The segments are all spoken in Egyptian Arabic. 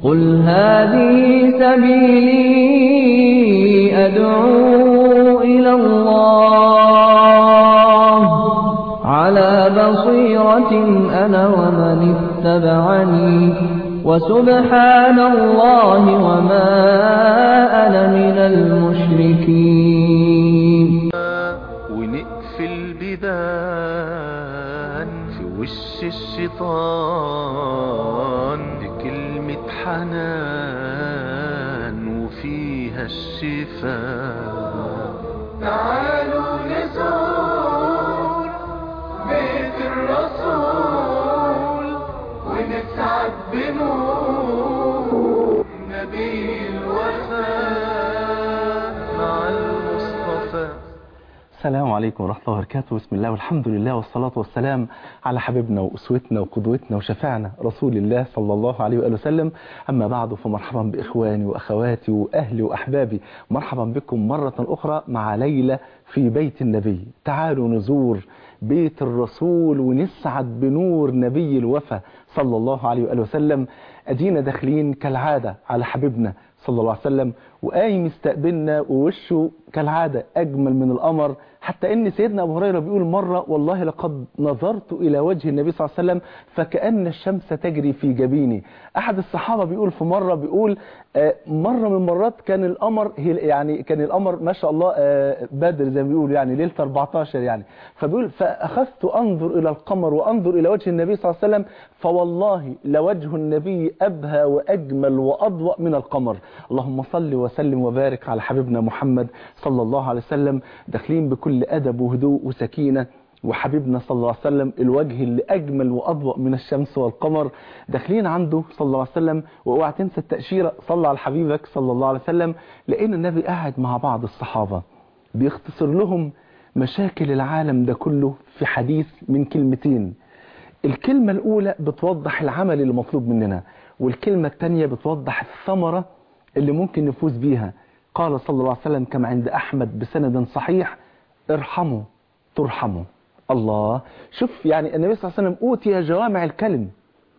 قل هذه سبيلي أدعو إلى الله على بصيرة أنا ومن اتبعني وسبحان الله وما أنا من المشركين ونقفل بيبان في وش الشيطان بكلمة حنان وفيها الشفاء تعالوا نزور بيت الرسول ونسعد بنور نبي الوفاء مع المصطفى السلام عليكم ورحمة الله وبركاته بسم الله والحمد لله والصلاة والسلام على حبيبنا وأسوتنا وقدوتنا وشفعنا رسول الله صلى الله عليه وآله وسلم أما بعد فمرحبا بإخواني وأخواتي وأهلي وأحبابي مرحبا بكم مرة أخرى مع ليلة في بيت النبي تعالوا نزور بيت الرسول ونسعد بنور نبي الوفا صلى الله عليه وآله وسلم أدينا داخلين كالعادة على حبيبنا صلى الله عليه وسلم وقايم يستقبلنا ووشه كالعادة أجمل من القمر حتى ان سيدنا ابو هريره بيقول مره والله لقد نظرت الى وجه النبي صلى الله عليه وسلم فكأن الشمس تجري في جبيني احد الصحابه بيقول في مره بيقول آه، مره من المرات كان القمر هي- يعني كان القمر ما شاء الله آه، بدر زي ما بيقولوا يعني ليله 14 يعني فبيقول فاخذت انظر الى القمر وانظر الى وجه النبي صلى الله عليه وسلم فوالله لوجه النبي ابهى واجمل واضوأ من القمر اللهم صل وسلم وبارك على حبيبنا محمد صلى الله عليه وسلم داخلين بكل ادب وهدوء وسكينه وحبيبنا صلى الله عليه وسلم الوجه اللي اجمل واضوأ من الشمس والقمر داخلين عنده صلى الله عليه وسلم واوعى تنسى التاشيره صلى على حبيبك صلى الله عليه وسلم لان النبي قاعد مع بعض الصحابه بيختصر لهم مشاكل العالم ده كله في حديث من كلمتين الكلمة الأولى بتوضح العمل اللي مطلوب مننا والكلمة الثانية بتوضح الثمرة اللي ممكن نفوز بيها قال صلى الله عليه وسلم كما عند أحمد بسند صحيح ارحموا ترحموا الله شوف يعني النبي صلى الله عليه وسلم أوتي جوامع الكلم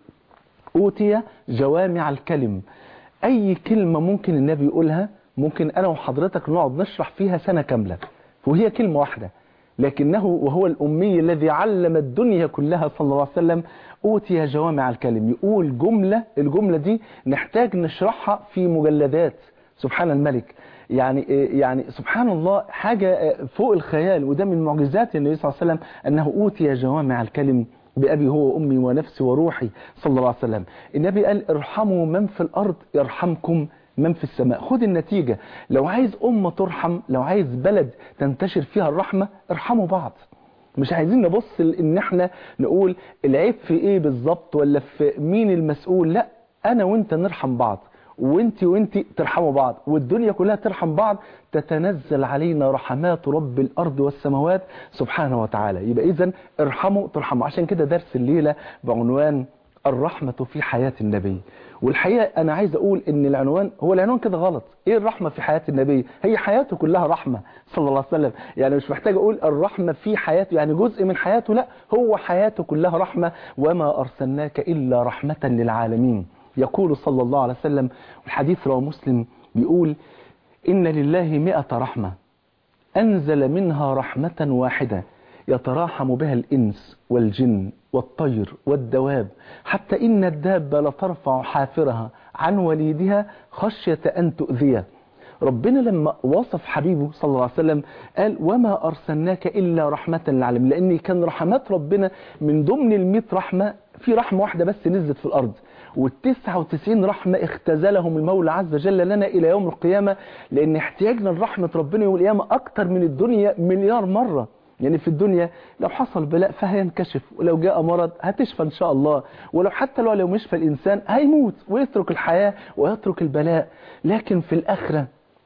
أوتي جوامع الكلم أي كلمة ممكن النبي يقولها ممكن أنا وحضرتك نقعد نشرح فيها سنة كاملة وهي كلمة واحدة لكنه وهو الأمي الذي علم الدنيا كلها صلى الله عليه وسلم أوتي جوامع الكلم يقول جملة الجملة دي نحتاج نشرحها في مجلدات سبحان الملك يعني يعني سبحان الله حاجة فوق الخيال وده من معجزات النبي صلى الله عليه وسلم أنه أوتي جوامع الكلم بأبي هو وأمي ونفسي وروحي صلى الله عليه وسلم النبي قال ارحموا من في الأرض يرحمكم من في السماء خد النتيجة لو عايز أمة ترحم لو عايز بلد تنتشر فيها الرحمة ارحموا بعض مش عايزين نبص ل- ان احنا نقول العيب في ايه بالظبط ولا في مين المسؤول لا انا وانت نرحم بعض وانت وانت ترحموا بعض والدنيا كلها ترحم بعض تتنزل علينا رحمات رب الارض والسماوات سبحانه وتعالى يبقى اذا ارحموا ترحموا عشان كده درس الليله بعنوان الرحمة في حياة النبي والحقيقة أنا عايز أقول إن العنوان هو العنوان كده غلط إيه الرحمة في حياة النبي هي حياته كلها رحمة صلى الله عليه وسلم يعني مش محتاج أقول الرحمة في حياته يعني جزء من حياته لا هو حياته كلها رحمة وما أرسلناك إلا رحمة للعالمين يقول صلى الله عليه وسلم والحديث رواه مسلم بيقول إن لله مئة رحمة أنزل منها رحمة واحدة يتراحم بها الإنس والجن والطير والدواب حتى إن الدابة لترفع حافرها عن وليدها خشية أن تؤذيه ربنا لما وصف حبيبه صلى الله عليه وسلم قال وما أرسلناك إلا رحمة للعالمين لأن كان رحمات ربنا من ضمن المئة رحمة في رحمة واحدة بس نزلت في الأرض والتسعة وتسعين رحمة اختزلهم المولى عز وجل لنا إلى يوم القيامة لأن احتياجنا لرحمة ربنا يوم القيامة أكتر من الدنيا مليار مرة يعني في الدنيا لو حصل بلاء فهينكشف ولو جاء مرض هتشفى إن شاء الله ولو حتى لو لو مشفى الإنسان هيموت ويترك الحياة ويترك البلاء لكن في الآخرة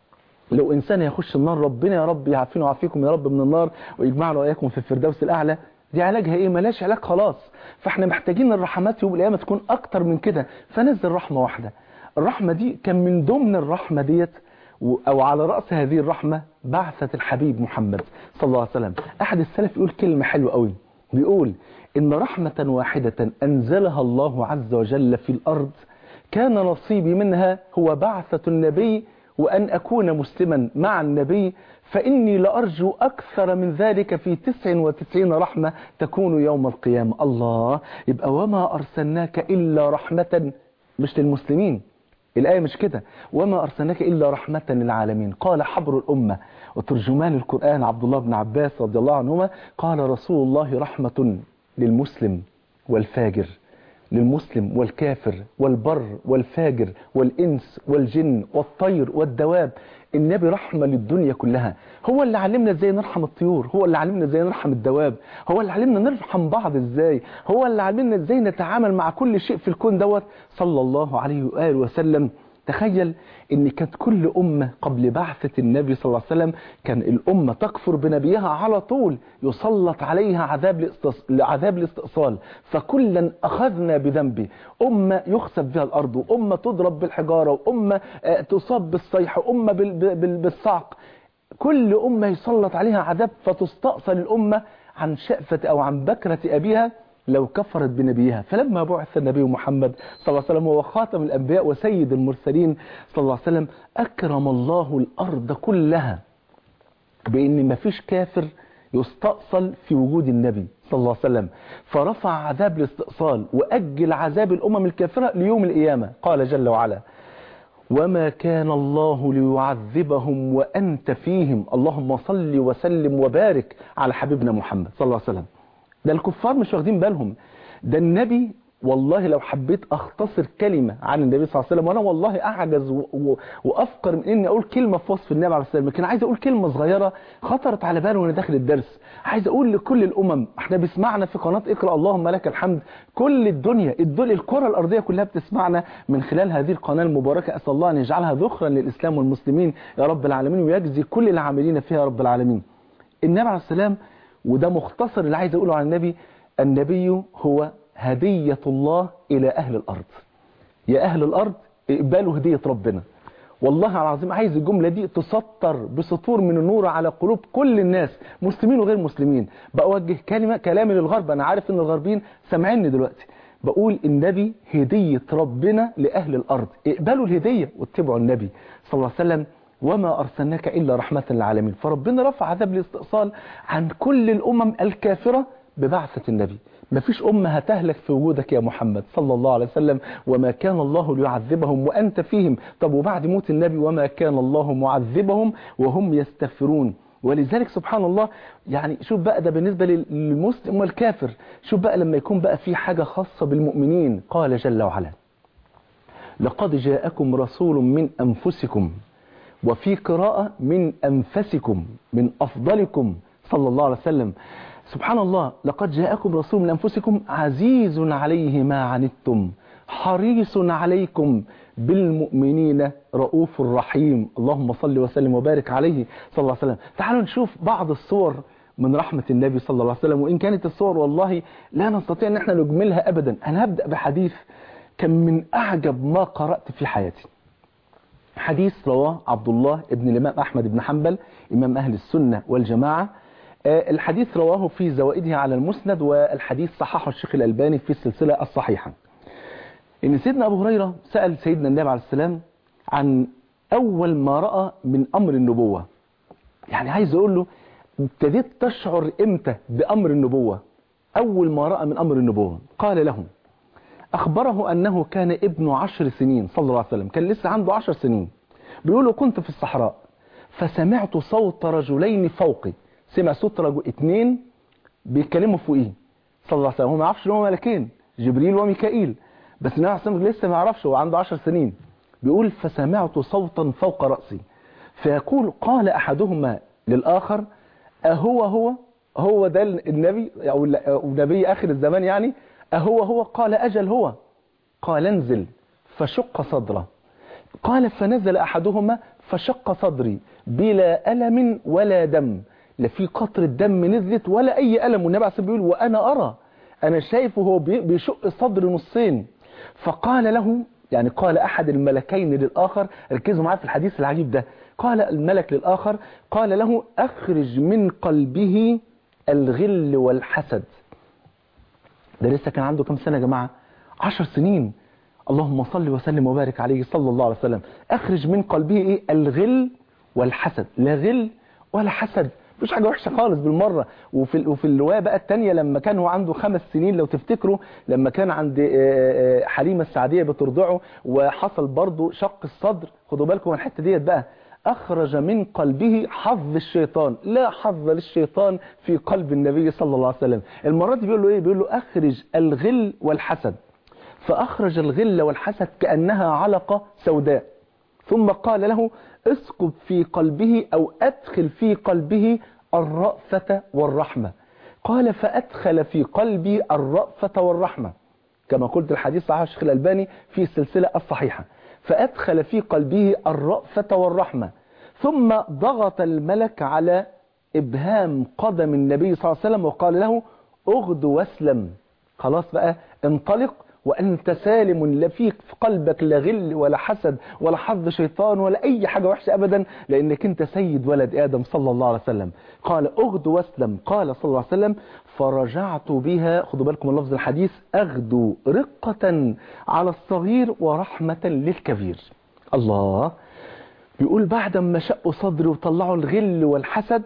لو إنسان يخش النار ربنا يا رب يعافينا ويعافيكم يا رب من النار ويجمعنا وإياكم في الفردوس الأعلى دي علاجها إيه ملاش علاج خلاص فإحنا محتاجين الرحمات يوم القيامة تكون أكتر من كده فنزل رحمة واحدة الرحمة دي كان من ضمن الرحمة ديت و- أو على رأس هذه الرحمة بعثة الحبيب محمد صلى الله عليه وسلم أحد السلف يقول كلمة حلوة قوي بيقول إن رحمة واحدة أنزلها الله عز وجل في الأرض كان نصيبي منها هو بعثة النبي وأن أكون مسلما مع النبي فإني لأرجو أكثر من ذلك في 99 رحمة تكون يوم القيامة الله يبقى وما أرسلناك إلا رحمة مش للمسلمين الآية مش كده وما أرسلناك إلا رحمة للعالمين قال حبر الأمة وترجمان القرآن عبد الله بن عباس رضي الله عنهما قال رسول الله رحمة للمسلم والفاجر للمسلم والكافر والبر والفاجر والإنس والجن والطير والدواب النبي رحمة للدنيا كلها هو اللي علمنا ازاي نرحم الطيور هو اللي علمنا ازاي نرحم الدواب هو اللي علمنا نرحم بعض ازاي هو اللي علمنا ازاي نتعامل مع كل شيء في الكون دوت صلى الله عليه وآله وسلم تخيل ان كانت كل أمة قبل بعثة النبي صلى الله عليه وسلم كان الأمة تكفر بنبيها على طول يسلط عليها عذاب الاستص... عذاب الاستئصال فكلا أخذنا بذنبه أمة يخسف بها الأرض وأمة تضرب بالحجارة وأمة آه، تصاب بالصيح وأمة بال... بال... بالصعق كل أمة يسلط عليها عذاب فتستأصل الأمة عن شأفة أو عن بكرة أبيها لو كفرت بنبيها فلما بعث النبي محمد صلى الله عليه وسلم وهو خاتم الأنبياء وسيد المرسلين صلى الله عليه وسلم أكرم الله الأرض كلها بأن ما فيش كافر يستأصل في وجود النبي صلى الله عليه وسلم فرفع عذاب الاستئصال وأجل عذاب الأمم الكافرة ليوم القيامة قال جل وعلا وما كان الله ليعذبهم وأنت فيهم اللهم صل وسلم وبارك على حبيبنا محمد صلى الله عليه وسلم ده الكفار مش واخدين بالهم ده النبي والله لو حبيت اختصر كلمة عن النبي صلى الله عليه وسلم وانا والله اعجز و... و... وافقر من اني اقول كلمة في وصف النبي عليه السلام لكن عايز اقول كلمة صغيرة خطرت على بالي وانا داخل الدرس عايز اقول لكل الامم احنا بيسمعنا في قناة اقرأ اللهم لك الحمد كل الدنيا الدنيا الكرة الارضية كلها بتسمعنا من خلال هذه القناة المباركة اسال الله ان يجعلها ذخرا للاسلام والمسلمين يا رب العالمين ويجزي كل العاملين فيها يا رب العالمين النبي عليه السلام وده مختصر اللي عايز اقوله عن النبي النبي هو هدية الله إلى أهل الأرض يا أهل الأرض اقبلوا هدية ربنا والله العظيم عايز الجملة دي تسطر بسطور من النور على قلوب كل الناس مسلمين وغير مسلمين بأوجه كلمة كلامي للغرب أنا عارف أن الغربيين سامعيني دلوقتي بقول النبي هدية ربنا لأهل الأرض اقبلوا الهدية واتبعوا النبي صلى الله عليه وسلم وما أرسلناك إلا رحمة للعالمين فربنا رفع عذاب الاستئصال عن كل الأمم الكافرة ببعثة النبي ما فيش أمة هتهلك في وجودك يا محمد صلى الله عليه وسلم وما كان الله ليعذبهم وأنت فيهم طب وبعد موت النبي وما كان الله معذبهم وهم يستغفرون ولذلك سبحان الله يعني شوف بقى ده بالنسبة للمسلم والكافر شوف بقى لما يكون بقى في حاجة خاصة بالمؤمنين قال جل وعلا لقد جاءكم رسول من أنفسكم وفي قراءة من أنفسكم من أفضلكم صلى الله عليه وسلم سبحان الله لقد جاءكم رسول من أنفسكم عزيز عليه ما عنتم حريص عليكم بالمؤمنين رؤوف رحيم اللهم صل وسلم وبارك عليه صلى الله عليه وسلم تعالوا نشوف بعض الصور من رحمة النبي صلى الله عليه وسلم وإن كانت الصور والله لا نستطيع أن احنا نجملها أبدا أنا هبدأ بحديث كان من أعجب ما قرأت في حياتي حديث رواه عبد الله ابن الإمام أحمد بن حنبل إمام أهل السنة والجماعة الحديث رواه في زوائده على المسند والحديث صححه الشيخ الألباني في السلسلة الصحيحة إن سيدنا أبو هريرة سأل سيدنا النبي عليه السلام عن أول ما رأى من أمر النبوة يعني عايز أقول له ابتديت تشعر إمتى بأمر النبوة أول ما رأى من أمر النبوة قال له أخبره أنه كان ابن عشر سنين صلى الله عليه وسلم كان لسه عنده عشر سنين بيقول كنت في الصحراء فسمعت صوت رجلين فوقي سمع صوت رجل اتنين بيتكلموا فوقيه صلى الله عليه وسلم هو ما يعرفش ان هم ملكين جبريل وميكائيل بس النبي عليه الصلاه لسه ما يعرفش هو عنده 10 سنين بيقول فسمعت صوتا فوق راسي فيقول قال احدهما للاخر اهو هو هو ده النبي او نبي اخر الزمان يعني اهو هو قال اجل هو قال انزل فشق صدره قال فنزل احدهما فشق صدري بلا الم ولا دم لا في قطرة دم نزلت ولا أي ألم والنبي عليه الصلاة بيقول وأنا أرى أنا شايفه هو بيشق صدر نصين فقال له يعني قال أحد الملكين للآخر ركزوا معايا في الحديث العجيب ده قال الملك للآخر قال له أخرج من قلبه الغل والحسد ده لسه كان عنده كم سنة يا جماعة عشر سنين اللهم صل وسلم وبارك عليه صلى الله عليه وسلم اخرج من قلبه ايه الغل والحسد لا غل ولا حسد مفيش حاجه وحشه خالص بالمره وفي ال- وفي الروايه بقى الثانيه لما كان هو عنده خمس سنين لو تفتكروا لما كان عند آه، آه، حليمه السعديه بترضعه وحصل برضه شق الصدر خدوا بالكم من الحته ديت بقى اخرج من قلبه حظ الشيطان لا حظ للشيطان في قلب النبي صلى الله عليه وسلم المره دي بيقول له ايه بيقول له اخرج الغل والحسد فاخرج الغل والحسد كانها علقه سوداء ثم قال له اسكب في قلبه أو أدخل في قلبه الرأفة والرحمة قال فأدخل في قلبي الرأفة والرحمة كما قلت الحديث صحيح الشيخ الألباني في السلسلة الصحيحة فأدخل في قلبه الرأفة والرحمة ثم ضغط الملك على إبهام قدم النبي صلى الله عليه وسلم وقال له اغد واسلم خلاص بقى انطلق وأنت سالم لا فيك في قلبك لا غل ولا حسد ولا حظ شيطان ولا أي حاجة وحشة أبدا لأنك أنت سيد ولد آدم صلى الله عليه وسلم قال أغد واسلم قال صلى الله عليه وسلم فرجعت بها خدوا بالكم من لفظ الحديث أغدو رقة على الصغير ورحمة للكبير الله بيقول بعد ما شقوا صدري وطلعوا الغل والحسد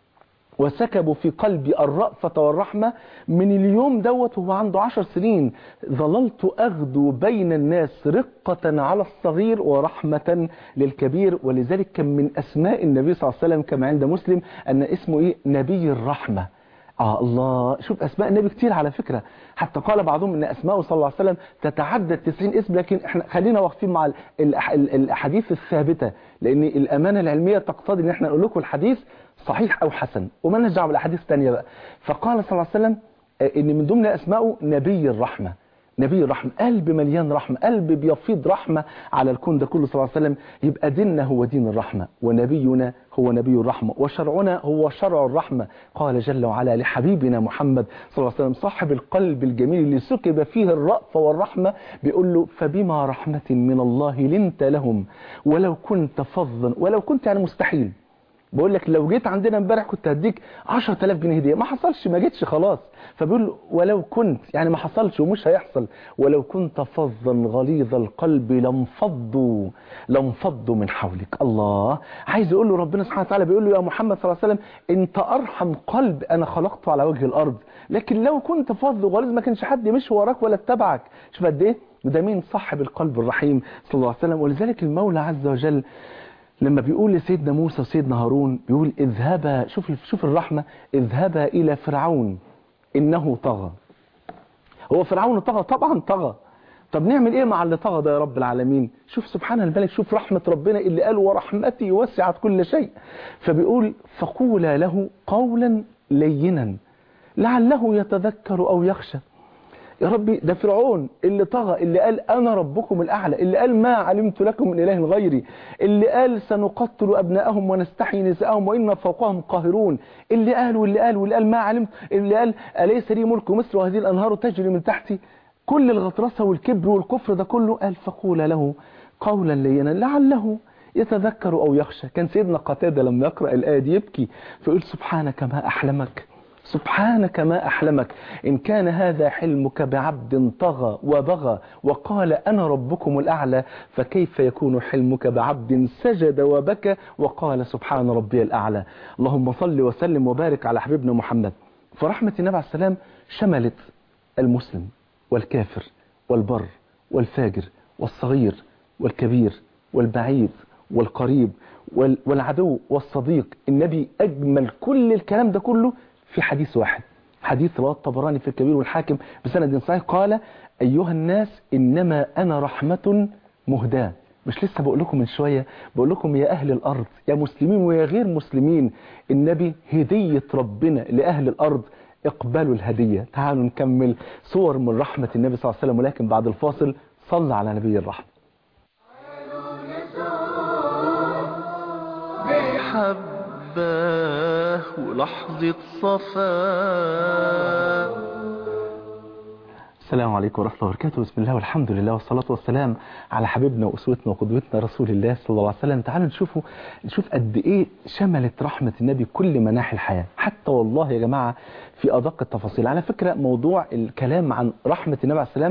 وسكبوا في قلبي الرأفة والرحمة من اليوم دوت وهو عنده عشر سنين ظللت أغدو بين الناس رقة على الصغير ورحمة للكبير ولذلك كان من أسماء النبي صلى الله عليه وسلم كما عند مسلم أن اسمه إيه نبي الرحمة آه الله شوف أسماء النبي كتير على فكرة حتى قال بعضهم أن أسماءه صلى الله عليه وسلم تتعدى 90 اسم لكن احنا خلينا واقفين مع ال- الأح- ال- الأحاديث الثابتة لأن الأمانة العلمية تقتضي أن احنا نقول لكم الحديث صحيح أو حسن وما لناش دعوه بالأحاديث الثانية بقى فقال صلى الله عليه وسلم آه، أن من ضمن أسمائه نبي الرحمة نبي الرحمة قلب مليان رحمة قلب بيفيض رحمة على الكون ده كله صلى الله عليه وسلم يبقى ديننا هو دين الرحمة ونبينا هو نبي الرحمة وشرعنا هو شرع الرحمة قال جل وعلا لحبيبنا محمد صلى الله عليه وسلم صاحب القلب الجميل اللي سكب فيه الرأفة والرحمة بيقول له فبما رحمة من الله لنت لهم ولو كنت فظا ولو كنت يعني مستحيل بقول لك لو جيت عندنا امبارح كنت هديك 10000 جنيه هديه ما حصلش ما جيتش خلاص فبيقول له ولو كنت يعني ما حصلش ومش هيحصل ولو كنت فظا غليظ القلب لانفضوا لانفضوا من حولك الله عايز يقول له ربنا سبحانه وتعالى بيقول له يا محمد صلى الله عليه وسلم انت ارحم قلب انا خلقته على وجه الارض لكن لو كنت فظ وغليظ ما كانش حد مشي وراك ولا اتبعك شوف قد ايه وده مين صاحب القلب الرحيم صلى الله عليه وسلم ولذلك المولى عز وجل لما بيقول لسيدنا موسى وسيدنا هارون بيقول اذهبا شوف شوف الرحمة اذهبا إلى فرعون إنه طغى هو فرعون طغى طبعا طغى طب نعمل ايه مع اللي طغى ده يا رب العالمين شوف سبحان الملك شوف رحمة ربنا اللي قال ورحمتي وسعت كل شيء فبيقول فقولا له قولا لينا لعله يتذكر أو يخشى يا ربي ده فرعون اللي طغى اللي قال أنا ربكم الأعلى اللي قال ما علمت لكم من إله غيري اللي قال سنقتل أبناءهم ونستحيي نساءهم وإنا فوقهم قاهرون اللي قال واللي قال واللي قال ما علمت اللي قال أليس لي ملك مصر وهذه الأنهار تجري من تحتي كل الغطرسة والكبر والكفر ده كله قال فقول له قولا لينا لعله يتذكر أو يخشى كان سيدنا قتادة لما يقرأ الآية دي يبكي فيقول سبحانك ما أحلمك سبحانك ما أحلمك إن كان هذا حلمك بعبد طغى وبغى وقال أنا ربكم الأعلى فكيف يكون حلمك بعبد سجد وبكى وقال سبحان ربي الأعلى اللهم صل وسلم وبارك على حبيبنا محمد فرحمة النبي عليه السلام شملت المسلم والكافر والبر والفاجر والصغير والكبير والبعيد والقريب وال- والعدو والصديق النبي أجمل كل الكلام ده كله في حديث واحد حديث رواه الطبراني في الكبير والحاكم بسند صحيح قال أيها الناس إنما أنا رحمة مهداة مش لسه بقول لكم من شوية بقول لكم يا أهل الأرض يا مسلمين ويا غير مسلمين النبي هدية ربنا لأهل الأرض اقبلوا الهدية تعالوا نكمل صور من رحمة النبي صلى الله عليه وسلم ولكن بعد الفاصل صلى على نبي الرحمة حباه ولحظة صفاه السلام عليكم ورحمة الله وبركاته بسم الله والحمد لله والصلاة والسلام على حبيبنا وأسوتنا وقدوتنا رسول الله صلى الله عليه وسلم تعالوا نشوفوا نشوف قد إيه شملت رحمة النبي كل مناحي الحياة حتى والله يا جماعة في أدق التفاصيل على فكرة موضوع الكلام عن رحمة النبي عليه السلام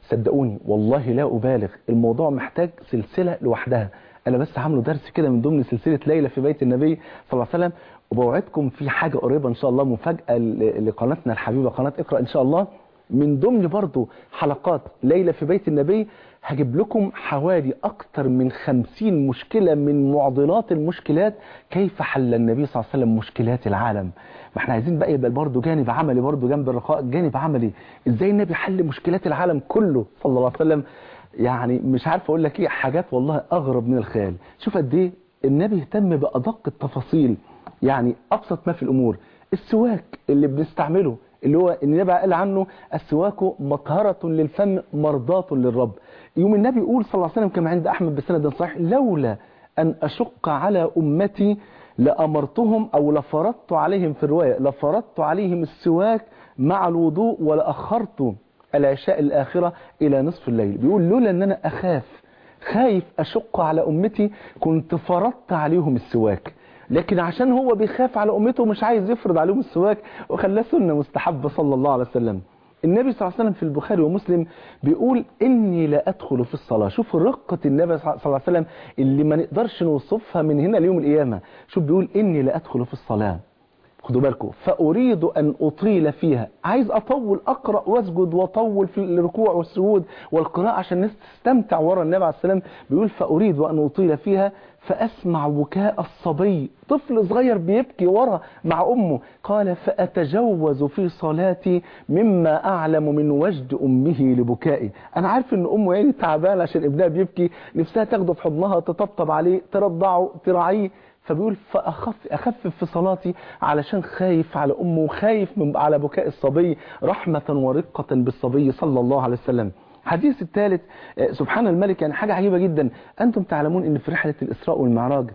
صدقوني والله لا أبالغ الموضوع محتاج سلسلة لوحدها أنا بس عامله درس كده من ضمن سلسلة ليلة في بيت النبي صلى الله عليه وسلم وبوعدكم في حاجة قريبة إن شاء الله مفاجأة ل- لقناتنا الحبيبة قناة اقرأ إن شاء الله من ضمن برضو حلقات ليلة في بيت النبي هجيب لكم حوالي أكتر من خمسين مشكلة من معضلات المشكلات كيف حل النبي صلى الله عليه وسلم مشكلات العالم ما احنا عايزين بقى يبقى برضه جانب عملي برضه جنب الرخاء جانب عملي ازاي النبي حل مشكلات العالم كله صلى الله عليه وسلم يعني مش عارف اقول لك ايه حاجات والله اغرب من الخيال شوف قد ايه النبي اهتم بادق التفاصيل يعني ابسط ما في الامور السواك اللي بنستعمله اللي هو النبي قال عنه السواك مطهرة للفم مرضاة للرب يوم النبي يقول صلى الله عليه وسلم كما عند أحمد بسند صحيح لولا أن أشق على أمتي لأمرتهم أو لفرضت عليهم في الرواية لفرضت عليهم السواك مع الوضوء ولأخرت العشاء الآخرة إلى نصف الليل بيقول لولا أن أنا أخاف خايف أشق على أمتي كنت فرضت عليهم السواك لكن عشان هو بيخاف على أمته مش عايز يفرض عليهم السواك وخلاه سنة مستحبة صلى الله عليه وسلم النبي صلى الله عليه وسلم في البخاري ومسلم بيقول إني لا أدخل في الصلاة شوف رقة النبي صلى الله عليه وسلم اللي ما نقدرش نوصفها من هنا ليوم القيامة شوف بيقول إني لا أدخل في الصلاة خدوا بالكم فأريد أن أطيل فيها عايز أطول أقرأ وأسجد وأطول في الركوع والسجود والقراءة عشان الناس تستمتع ورا النبي عليه السلام بيقول فأريد أن أطيل فيها فأسمع بكاء الصبي طفل صغير بيبكي ورا مع أمه قال فأتجوز في صلاتي مما أعلم من وجد أمه لبكائي أنا عارف أن أمه يعني تعبان عشان ابنها بيبكي نفسها تاخده في حضنها تطبطب عليه ترضعه تراعيه فبيقول فأخف أخفف في صلاتي علشان خايف على أمه وخايف من على بكاء الصبي رحمة ورقة بالصبي صلى الله عليه وسلم حديث الثالث آه، سبحان الملك يعني حاجة عجيبة جدا أنتم تعلمون أن في رحلة الإسراء والمعراج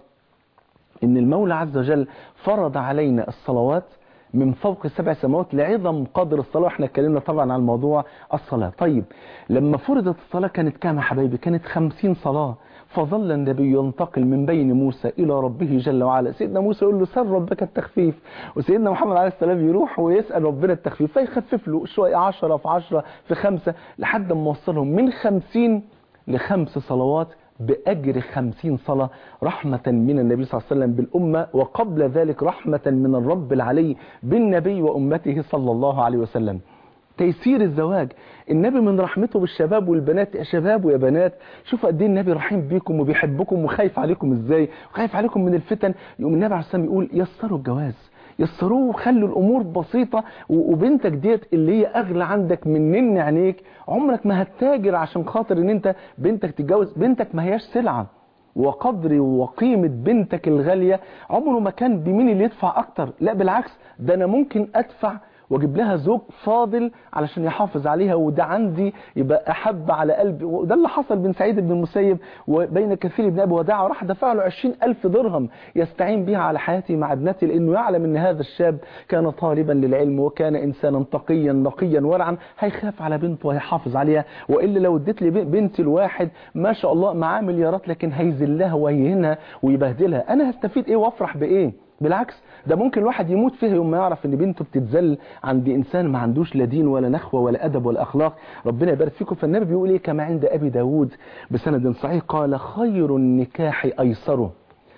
ان المولى عز وجل فرض علينا الصلوات من فوق السبع سماوات لعظم قدر الصلاة احنا اتكلمنا طبعا عن موضوع الصلاة طيب لما فرضت الصلاة كانت كام يا حبايبي كانت خمسين صلاة فظل النبي ينتقل من بين موسى إلى ربه جل وعلا سيدنا موسى يقول له سر ربك التخفيف وسيدنا محمد عليه السلام يروح ويسأل ربنا التخفيف فيخفف له شوية عشرة في عشرة في خمسة لحد ما وصلهم من خمسين لخمس صلوات بأجر خمسين صلاة رحمة من النبي صلى الله عليه وسلم بالأمة وقبل ذلك رحمة من الرب العلي بالنبي وأمته صلى الله عليه وسلم تيسير الزواج النبي من رحمته بالشباب والبنات يا شباب ويا بنات شوفوا قد ايه النبي رحيم بيكم وبيحبكم وخايف عليكم ازاي وخايف عليكم من الفتن يقوم النبي عليه السلام يقول يسروا الجواز يسروه وخلوا الامور بسيطه و- وبنتك ديت اللي هي اغلى عندك من نن عينيك عمرك ما هتتاجر عشان خاطر ان انت بنتك تتجوز بنتك ما هياش سلعه وقدر وقيمة بنتك الغالية عمره ما كان بمين اللي يدفع أكتر لا بالعكس ده أنا ممكن أدفع واجيب لها زوج فاضل علشان يحافظ عليها وده عندي يبقى احب على قلبي وده اللي حصل بين سعيد بن المسيب وبين كثير بن ابي وداع راح دفع له 20 الف درهم يستعين بها على حياته مع ابنته لانه يعلم ان هذا الشاب كان طالبا للعلم وكان انسانا تقيا نقيا ورعا هيخاف على بنته وهيحافظ عليها والا لو اديت لي بنتي الواحد ما شاء الله معاه مليارات لكن هيذلها ويهينها ويبهدلها انا هستفيد ايه وافرح بايه بالعكس ده ممكن الواحد يموت فيها يوم ما يعرف ان بنته بتتذل عند انسان ما عندوش لا دين ولا نخوه ولا ادب ولا اخلاق ربنا يبارك فيكم فالنبي بيقول ايه كما عند ابي داود بسند صحيح قال خير النكاح ايسره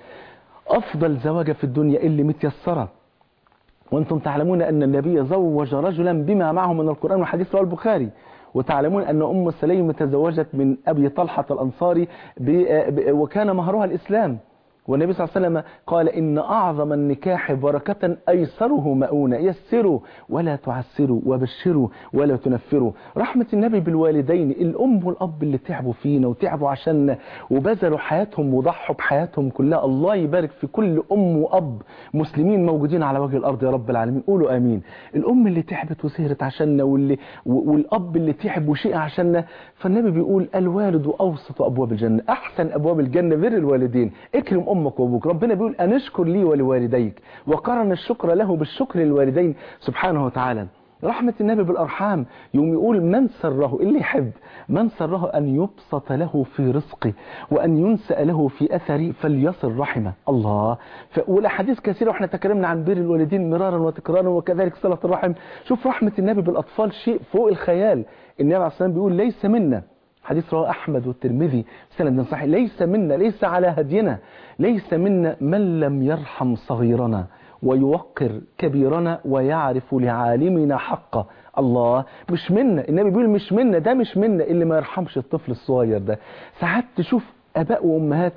افضل زواجه في الدنيا اللي متيسره وانتم تعلمون ان النبي زوج رجلا بما معه من القران والحديث رواه البخاري وتعلمون أن أم سليم تزوجت من أبي طلحة الأنصاري ب... ب... وكان مهرها الإسلام والنبي صلى الله عليه وسلم قال إن أعظم النكاح بركة أيسره مؤونة يسروا ولا تعسروا وبشروا ولا تنفروا رحمة النبي بالوالدين الأم والأب اللي تعبوا فينا وتعبوا عشاننا وبذلوا حياتهم وضحوا بحياتهم كلها الله يبارك في كل أم وأب مسلمين موجودين على وجه الأرض يا رب العالمين قولوا آمين الأم اللي تعبت وسهرت عشاننا واللي والأب اللي تعب وشيء عشاننا فالنبي بيقول الوالد أوسط أبواب الجنة أحسن أبواب الجنة بر الوالدين اكرم أمك وأبوك ربنا بيقول أن اشكر لي ولوالديك وقرن الشكر له بالشكر للوالدين سبحانه وتعالى رحمة النبي بالأرحام يوم يقول من سره اللي يحب من سره أن يبسط له في رزقه وأن ينسأ له في أثري فليصل رحمه الله ف... والأحاديث كثيرة وإحنا تكلمنا عن بر الوالدين مرارا وتكرارا وكذلك صلة الرحم شوف رحمة النبي بالأطفال شيء فوق الخيال النبي عليه الصلاة والسلام بيقول ليس منا حديث رواه أحمد والترمذي سند صحيح ليس منا ليس على هدينا ليس منا من لم يرحم صغيرنا ويوقر كبيرنا ويعرف لعالمنا حقه الله مش منا النبي بيقول مش منا ده مش منا اللي ما يرحمش الطفل الصغير ده ساعات تشوف اباء وامهات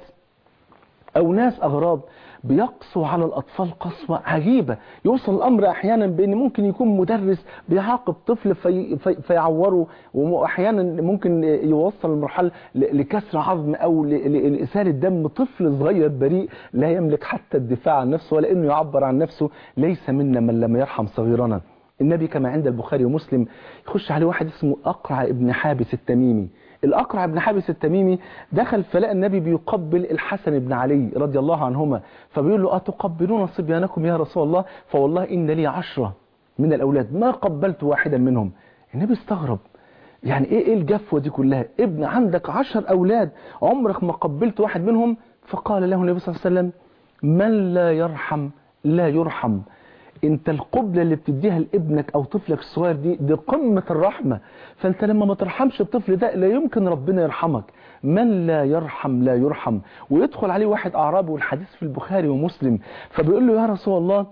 او ناس اغراب بيقسوا على الاطفال قسوه عجيبه يوصل الامر احيانا بان ممكن يكون مدرس بيعاقب طفل في في فيعوره واحيانا ممكن يوصل المرحله ل- لكسر عظم او ل- ل- لاساله دم طفل صغير بريء لا يملك حتى الدفاع عن نفسه ولا انه يعبر عن نفسه ليس منا من لم يرحم صغيرنا النبي كما عند البخاري ومسلم يخش عليه واحد اسمه اقرع ابن حابس التميمي الأقرع بن حابس التميمي دخل فلقى النبي بيقبل الحسن بن علي رضي الله عنهما فبيقول له أتقبلون صبيانكم يا رسول الله فوالله إن لي عشرة من الأولاد ما قبلت واحدا منهم النبي استغرب يعني إيه, إيه الجفوة دي كلها ابن عندك عشر أولاد عمرك ما قبلت واحد منهم فقال له النبي صلى الله عليه وسلم من لا يرحم لا يرحم انت القبلة اللي بتديها لابنك او طفلك الصغير دي دي قمة الرحمة فانت لما ما ترحمش الطفل ده لا يمكن ربنا يرحمك من لا يرحم لا يرحم ويدخل عليه واحد اعرابي والحديث في البخاري ومسلم فبيقول له يا رسول الله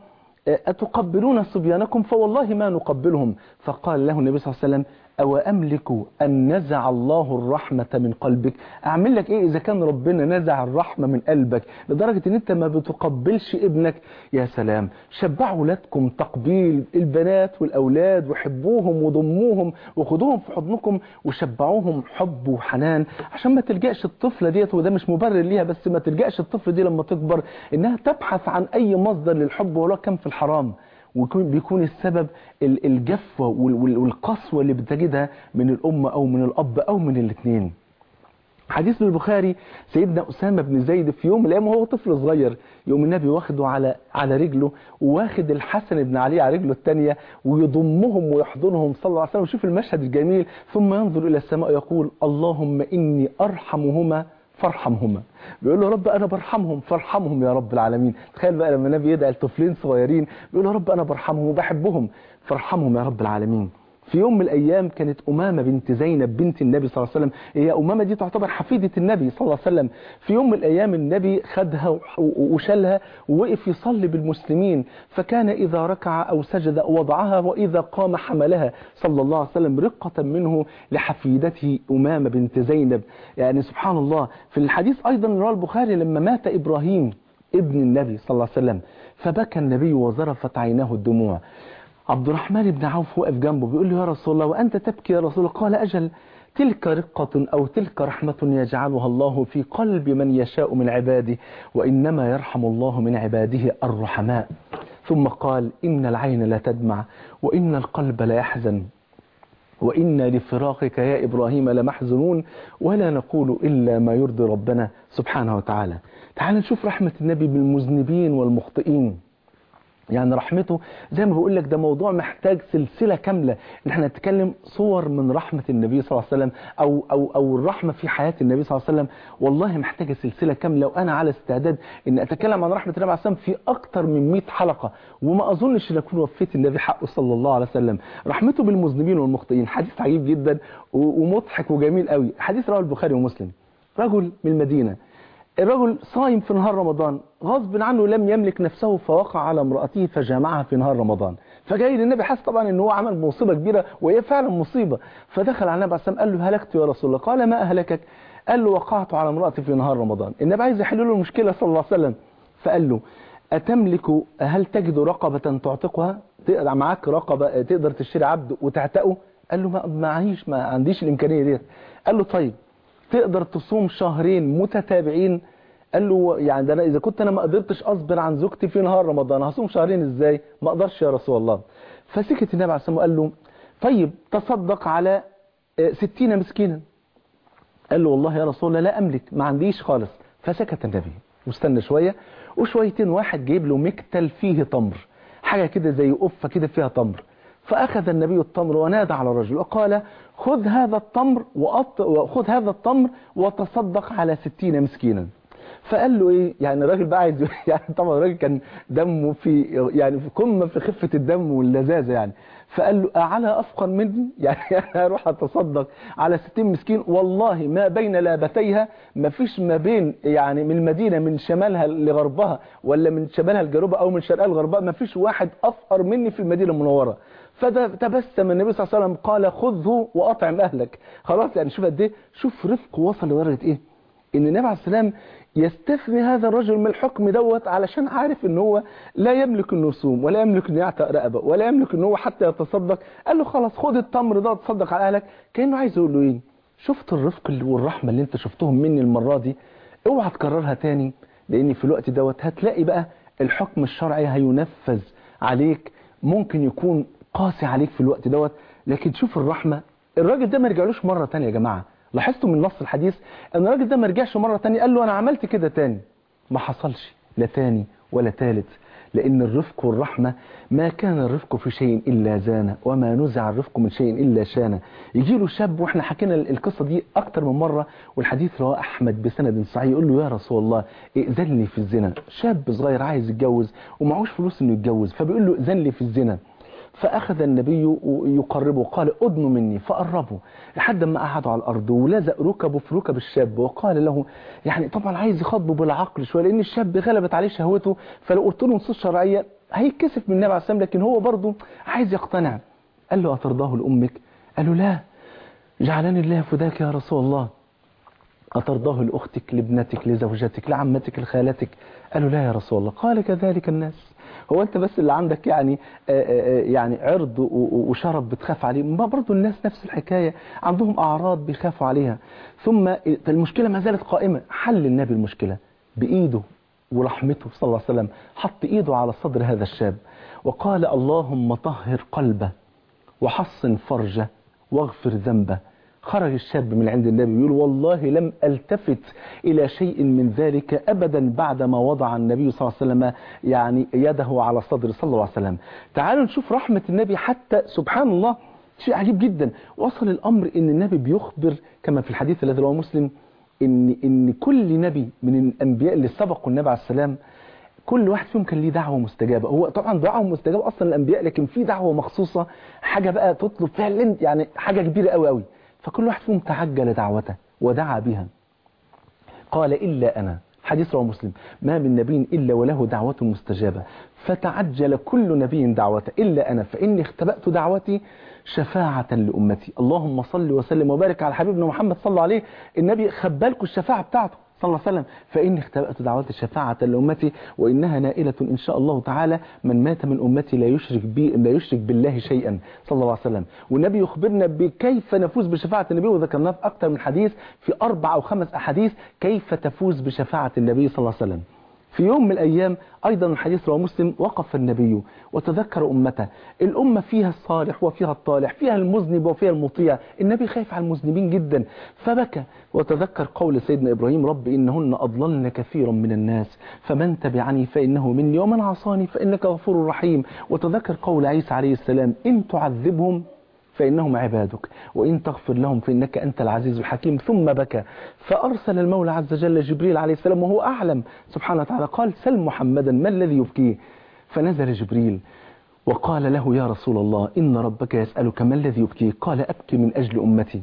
أتقبلون صبيانكم فوالله ما نقبلهم فقال له النبي صلى الله عليه وسلم أو أملك أن نزع الله الرحمة من قلبك أعمل لك إيه إذا كان ربنا نزع الرحمة من قلبك لدرجة أن أنت ما بتقبلش ابنك يا سلام شبعوا ولادكم تقبيل البنات والأولاد وحبوهم وضموهم وخدوهم في حضنكم وشبعوهم حب وحنان عشان ما تلجأش الطفلة ديت وده مش مبرر ليها بس ما تلجأش الطفل دي لما تكبر إنها تبحث عن أي مصدر للحب ولو كان في الحرام ويكون بيكون السبب ال- الجفوة وال- وال- والقسوة اللي بتجدها من الأم أو من الأب أو من الاثنين حديث البخاري سيدنا أسامة بن زيد في يوم من الأيام وهو طفل صغير يوم النبي واخده على على رجله واخد الحسن بن علي على رجله الثانية ويضمهم ويحضنهم صلى الله عليه وسلم وشوف المشهد الجميل ثم ينظر إلى السماء ويقول اللهم إني أرحمهما فارحمهما بيقول له رب انا برحمهم فارحمهم يا رب العالمين تخيل بقى لما النبي يدعي لطفلين صغيرين بيقول له رب انا برحمهم وبحبهم فارحمهم يا رب العالمين في يوم من الايام كانت امامه بنت زينب بنت النبي صلى الله عليه وسلم هي امامه دي تعتبر حفيده النبي صلى الله عليه وسلم في يوم من الايام النبي خدها وح- وشالها ووقف يصلي بالمسلمين فكان اذا ركع او سجد وضعها واذا قام حملها صلى الله عليه وسلم رقه منه لحفيدته امامه بنت زينب يعني سبحان الله في الحديث ايضا رواه البخاري لما مات ابراهيم ابن النبي صلى الله عليه وسلم فبكى النبي وذرفت عيناه الدموع عبد الرحمن بن عوف وقف جنبه بيقول له يا رسول الله وأنت تبكي يا رسول الله قال أجل تلك رقة أو تلك رحمة يجعلها الله في قلب من يشاء من عباده وإنما يرحم الله من عباده الرحماء ثم قال إن العين لا تدمع وإن القلب لا يحزن وإنا لفراقك يا إبراهيم لمحزنون ولا نقول إلا ما يرضي ربنا سبحانه وتعالى تعال نشوف رحمة النبي بالمذنبين والمخطئين يعني رحمته زي ما بقول لك ده موضوع محتاج سلسلة كاملة ان احنا نتكلم صور من رحمة النبي صلى الله عليه وسلم او او او الرحمة في حياة النبي صلى الله عليه وسلم والله محتاجة سلسلة كاملة وانا على استعداد ان اتكلم عن رحمة النبي عليه الصلاة والسلام في اكتر من 100 حلقة وما اظنش ان اكون وفيت النبي حقه صلى الله عليه وسلم رحمته بالمذنبين والمخطئين حديث عجيب جدا و- ومضحك وجميل قوي حديث رواه البخاري ومسلم رجل من المدينة الرجل صايم في نهار رمضان غصب عنه لم يملك نفسه فوقع على امرأته فجامعها في نهار رمضان فجاي للنبي حس طبعا ان هو عمل مصيبة كبيرة وهي فعلا مصيبة فدخل على النبي عليه الصلاة والسلام قال له هلكت يا رسول الله قال ما أهلكك قال له وقعت على امرأتي في نهار رمضان النبي عايز يحل له المشكلة صلى الله عليه وسلم فقال له أتملك هل تجد رقبة تعتقها تقدر معاك رقبة تقدر تشتري عبد وتعتقه قال له ما معيش ما عنديش الإمكانية ديت قال له طيب تقدر تصوم شهرين متتابعين قال له يعني ده أنا اذا كنت انا ما قدرتش اصبر عن زوجتي في نهار رمضان هصوم شهرين ازاي ما اقدرش يا رسول الله فسكت النبي عليه الصلاه والسلام وقال له طيب تصدق على آه، ستين مسكينا قال له والله يا رسول الله لا املك ما عنديش خالص فسكت النبي واستنى شويه وشويتين واحد جايب له مكتل فيه تمر حاجه كده زي قفه كده فيها تمر فأخذ النبي التمر ونادى على الرجل وقال خذ هذا التمر وأط... وخذ هذا التمر وتصدق على ستين مسكينا فقال له ايه يعني الراجل بقى عايز يعني طبعا الراجل كان دمه في يعني في قمه في خفه الدم واللذاذه يعني فقال له أعلى أفقر مني يعني أنا أروح أتصدق على 60 مسكين والله ما بين لابتيها ما فيش ما بين يعني من المدينة من شمالها لغربها ولا من شمالها لجنوبها أو من شرقها لغربها ما فيش واحد أفقر مني في المدينة المنورة فتبسم النبي صلى الله عليه وسلم قال خذه وأطعم أهلك خلاص يعني شوف قد إيه شوف رفق وصل لدرجة إيه إن النبي عليه السلام يستثني هذا الرجل من الحكم دوت علشان عارف ان هو لا يملك انه يصوم ولا يملك انه يعتق رقبه ولا يملك ان هو حتى يتصدق قال له خلاص خد التمر ده تصدق على اهلك كانه عايز يقول له ايه شفت الرفق والرحمه اللي انت شفتهم مني المره دي اوعى تكررها تاني لان في الوقت دوت هتلاقي بقى الحكم الشرعي هينفذ عليك ممكن يكون قاسي عليك في الوقت دوت لكن شوف الرحمه الراجل ده ما رجعلوش مره تانية يا جماعه لاحظتوا من نص الحديث ان الراجل ده ما رجعش مره تانية قال له انا عملت كده تاني ما حصلش لا تاني ولا تالت لان الرفق والرحمه ما كان الرفق في شيء الا زانه وما نزع الرفق من شيء الا شانه يجي له شاب واحنا حكينا القصه دي اكتر من مره والحديث رواه احمد بسند صحيح يقول له يا رسول الله ائذن لي في الزنا شاب صغير عايز يتجوز ومعهوش فلوس انه يتجوز فبيقول له ائذن لي في الزنا فأخذ النبي يقربه قال أدنوا مني فقربوا لحد ما قعدوا على الأرض ولزق ركبه في ركب الشاب وقال له يعني طبعا عايز يخاطبه بالعقل شوية لأن الشاب غلبت عليه شهوته فلو قلت له نصوص شرعية هيتكسف من النبي عليه السلام لكن هو برضه عايز يقتنع قال له أترضاه لأمك قال له لا جعلني الله فداك يا رسول الله أترضاه لأختك لابنتك لزوجتك لعمتك لخالتك قال له لا يا رسول الله قال كذلك الناس هو انت بس اللي عندك يعني آآ آآ يعني عرض وشرف بتخاف عليه ما برضو الناس نفس الحكاية عندهم أعراض بيخافوا عليها ثم المشكلة ما زالت قائمة حل النبي المشكلة بإيده ورحمته صلى الله عليه وسلم حط إيده على صدر هذا الشاب وقال اللهم طهر قلبه وحصن فرجه واغفر ذنبه خرج الشاب من عند النبي يقول والله لم التفت إلى شيء من ذلك أبدا بعدما وضع النبي صلى الله عليه وسلم يعني يده على صدر صلى الله عليه وسلم تعالوا نشوف رحمة النبي حتى سبحان الله شيء عجيب جدا وصل الأمر أن النبي بيخبر كما في الحديث الذي رواه مسلم إن, إن كل نبي من الأنبياء اللي سبقوا النبي عليه السلام كل واحد فيهم كان ليه دعوة مستجابة هو طبعا دعوة مستجابة أصلا الأنبياء لكن في دعوة مخصوصة حاجة بقى تطلب فعلا يعني حاجة كبيرة قوي قوي فكل واحد فيهم تعجل دعوته ودعا بها قال إلا أنا حديث رواه مسلم ما من نبي إلا وله دعوة مستجابة فتعجل كل نبي دعوته إلا أنا فإني اختبأت دعوتي شفاعة لأمتي اللهم صل وسلم وبارك على حبيبنا محمد صلى الله عليه النبي خبالكم الشفاعة بتاعته صلى الله عليه وسلم فإني اختبأت دعوات الشفاعة لأمتي وإنها نائلة إن شاء الله تعالى من مات من أمتي لا يشرك بي لا يشرك بالله شيئا صلى الله عليه وسلم والنبي يخبرنا بكيف نفوز بشفاعة النبي وذكرناه في أكثر من حديث في أربع أو خمس أحاديث كيف تفوز بشفاعة النبي صلى الله عليه وسلم في يوم من الأيام أيضا الحديث رواه مسلم وقف النبي وتذكر أمته الأمة فيها الصالح وفيها الطالح فيها المذنب وفيها المطيع النبي خايف على المذنبين جدا فبكى وتذكر قول سيدنا إبراهيم رب إنهن أضللن كثيرا من الناس فمن تبعني فإنه مني ومن عصاني فإنك غفور رحيم وتذكر قول عيسى عليه السلام إن تعذبهم فإنهم عبادك وإن تغفر لهم فإنك أنت العزيز الحكيم ثم بكى فأرسل المولى عز وجل جبريل عليه السلام وهو أعلم سبحانه وتعالى قال سل محمدا ما الذي يبكيه فنزل جبريل وقال له يا رسول الله إن ربك يسألك ما الذي يبكيه قال أبكي من أجل أمتي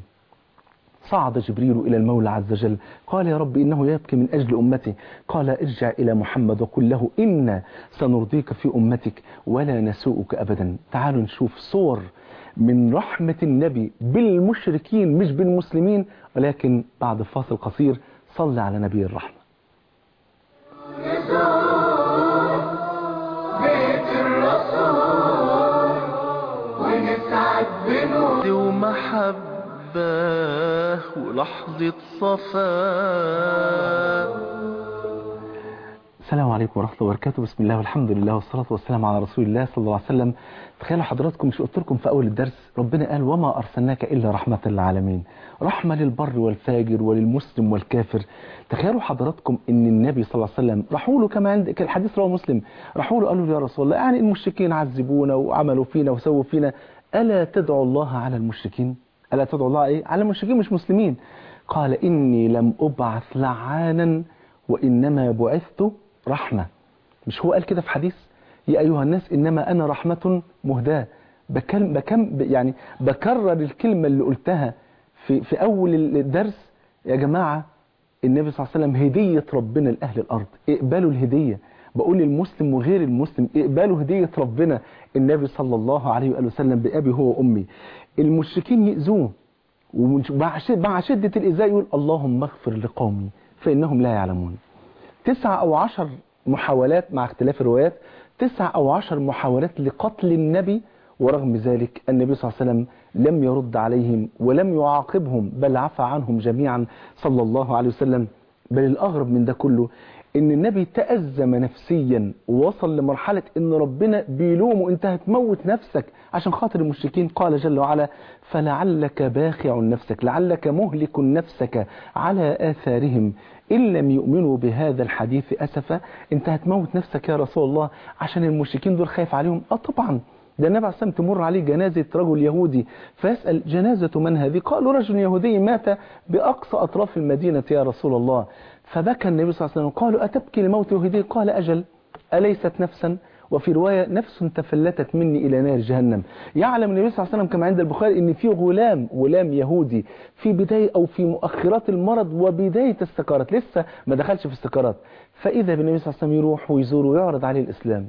صعد جبريل إلى المولى عز وجل قال يا رب إنه يبكي من أجل أمتي قال ارجع إلى محمد وقل له إنا سنرضيك في أمتك ولا نسوءك أبدا تعالوا نشوف صور من رحمة النبي بالمشركين مش بالمسلمين ولكن بعد فاصل قصير صلى على نبي الرحمة بيت الرسول ونسعد بنور ومحبة ولحظة صفاء السلام عليكم ورحمة الله وبركاته بسم الله والحمد لله والصلاة والسلام على رسول الله صلى الله عليه وسلم تخيلوا حضراتكم مش قلت لكم في أول الدرس ربنا قال وما أرسلناك إلا رحمة للعالمين رحمة للبر والفاجر وللمسلم والكافر تخيلوا حضراتكم إن النبي صلى الله عليه وسلم راحوا له كما عند الحديث رواه مسلم راحوا له قالوا له يا رسول الله يعني المشركين عذبونا وعملوا فينا وسووا فينا ألا تدعو الله على المشركين ألا تدعو الله إيه على المشركين مش مسلمين قال إني لم أبعث لعانا وإنما بعثت رحمة مش هو قال كده في حديث يا أيها الناس إنما أنا رحمة مهداة بكلم بكم يعني بكرر الكلمة اللي قلتها في, في أول الدرس يا جماعة النبي صلى الله عليه وسلم هدية ربنا لأهل الأرض اقبلوا الهدية بقول للمسلم وغير المسلم اقبلوا هدية ربنا النبي صلى الله عليه وآله وسلم بأبي هو وأمي المشركين يأذوه ومع شدة الإزاء يقول اللهم اغفر لقومي فإنهم لا يعلمون تسع أو عشر محاولات مع اختلاف الروايات تسع أو عشر محاولات لقتل النبي ورغم ذلك النبي صلى الله عليه وسلم لم يرد عليهم ولم يعاقبهم بل عفى عنهم جميعا صلى الله عليه وسلم بل الأغرب من ده كله ان النبي تأزم نفسيا ووصل لمرحلة ان ربنا بيلومه انت هتموت نفسك عشان خاطر المشركين قال جل وعلا فلعلك باخع نفسك لعلك مهلك نفسك على آثارهم إن لم يؤمنوا بهذا الحديث أسفا انت هتموت نفسك يا رسول الله عشان المشركين دول خايف عليهم اه طبعا ده النبي عليه الصلاة تمر عليه جنازة رجل يهودي فيسأل جنازة من هذه قالوا رجل يهودي مات بأقصى أطراف المدينة يا رسول الله فبكى النبي صلى الله عليه وسلم قالوا أتبكي لموت يهودي قال أجل أليست نفسا وفي رواية نفس تفلتت مني إلى نار جهنم يعلم النبي صلى الله عليه وسلم كما عند البخاري أن في غلام غلام يهودي في بداية أو في مؤخرات المرض وبداية السكرات لسه ما دخلش في السكرات فإذا بالنبي صلى الله عليه وسلم يروح ويزور ويعرض عليه الإسلام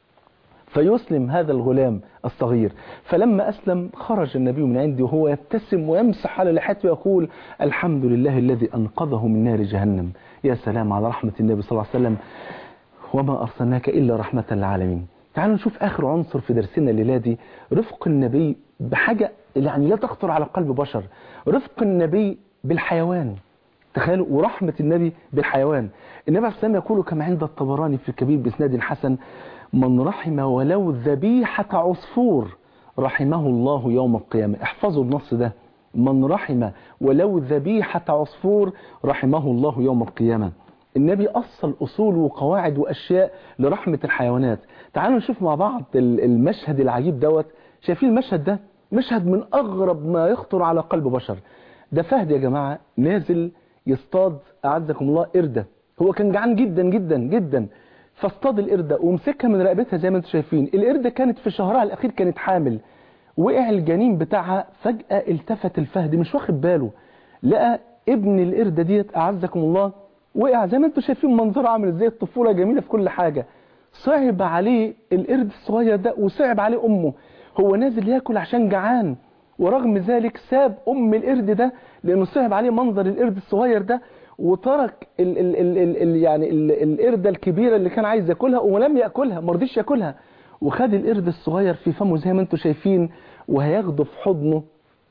فيسلم هذا الغلام الصغير فلما أسلم خرج النبي من عنده وهو يبتسم ويمسح على لحيته ويقول الحمد لله الذي أنقذه من نار جهنم يا سلام على رحمة النبي صلى الله عليه وسلم وما أرسلناك إلا رحمة للعالمين تعالوا نشوف آخر عنصر في درسنا الليلة دي رفق النبي بحاجة يعني لا تخطر على قلب بشر رفق النبي بالحيوان تخيلوا ورحمة النبي بالحيوان النبي عليه السلام يقول كما عند الطبراني في الكبير بإسناد حسن من رحم ولو ذبيحة عصفور رحمه الله يوم القيامة احفظوا النص ده من رحم ولو ذبيحة عصفور رحمه الله يوم القيامة النبي أصل أصول وقواعد وأشياء لرحمة الحيوانات تعالوا نشوف مع بعض المشهد العجيب دوت شايفين المشهد ده مشهد من أغرب ما يخطر على قلب بشر ده فهد يا جماعة نازل يصطاد أعزكم الله قردة هو كان جعان جدا جدا جدا فاصطاد القردة ومسكها من رقبتها زي ما انتم شايفين القردة كانت في شهرها الأخير كانت حامل وقع الجنين بتاعها فجأة التفت الفهد مش واخد باله لقى ابن القردة ديت أعزكم الله وقع زي ما انتم شايفين منظره عامل ازاي الطفولة جميلة في كل حاجة صعب عليه القرد الصغير ده وصعب عليه أمه هو نازل ياكل عشان جعان ورغم ذلك ساب أم القرد ده لأنه صعب عليه منظر القرد الصغير ده وترك ال ال ال ال ال يعني ال القردة الكبيرة اللي كان عايز ياكلها ولم ياكلها ما رضيش ياكلها وخد القرد الصغير في فمه زي ما انتم شايفين وهياخده في حضنه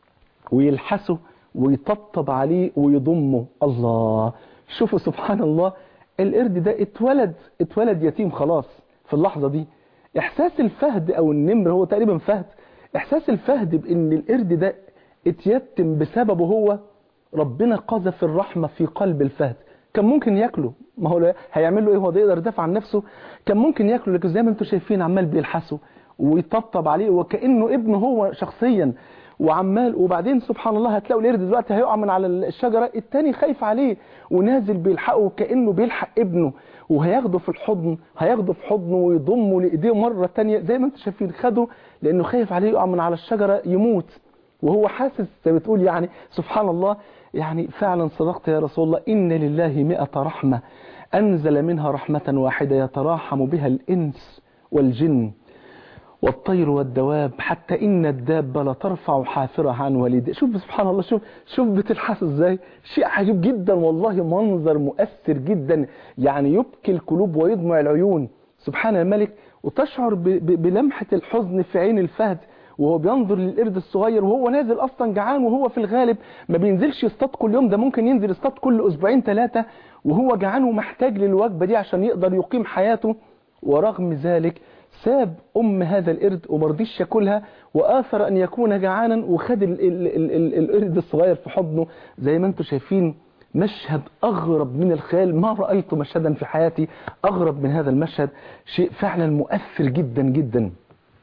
ويلحسه ويطبطب عليه ويضمه الله شوفوا سبحان الله القرد ده اتولد اتولد يتيم خلاص في اللحظة دي احساس الفهد او النمر هو تقريبا فهد احساس الفهد بان القرد ده اتيتم بسببه هو ربنا قذف الرحمة في قلب الفهد كان ممكن ياكله ما هو هيعمل له ايه هو ده يقدر يدافع عن نفسه كان ممكن ياكله لكن زي ما انتم شايفين عمال بيلحسه ويطبطب عليه وكانه ابنه هو شخصيا وعمال وبعدين سبحان الله هتلاقوا القرد دلوقتي هيقع من على الشجرة التاني خايف عليه ونازل بيلحقه كأنه بيلحق ابنه وهياخده في الحضن هياخده في حضنه ويضمه لإيديه مرة تانية زي ما انتم شايفين خده لأنه خايف عليه يقع من على الشجرة يموت وهو حاسس زي بتقول يعني سبحان الله يعني فعلا صدقت يا رسول الله إن لله مئة رحمة أنزل منها رحمة واحدة يتراحم بها الإنس والجن والطير والدواب حتى إن الدابة لترفع حافرها عن والدها شوف سبحان الله شوف شوف بتلحس ازاي شيء عجيب جدا والله منظر مؤثر جدا يعني يبكي القلوب ويدمع العيون سبحان الملك وتشعر ب ب بلمحة الحزن في عين الفهد وهو بينظر للقرد الصغير وهو نازل اصلا جعان وهو في الغالب ما بينزلش يصطاد كل يوم ده ممكن ينزل يصطاد كل اسبوعين ثلاثه وهو جعان ومحتاج للوجبه دي عشان يقدر يقيم حياته ورغم ذلك ساب ام هذا القرد ومرضيش ياكلها واثر ان يكون جعانا وخد ال ال ال ال القرد الصغير في حضنه زي ما انتم شايفين مشهد أغرب من الخيال ما رأيت مشهدا في حياتي أغرب من هذا المشهد شيء فعلا مؤثر جدا جدا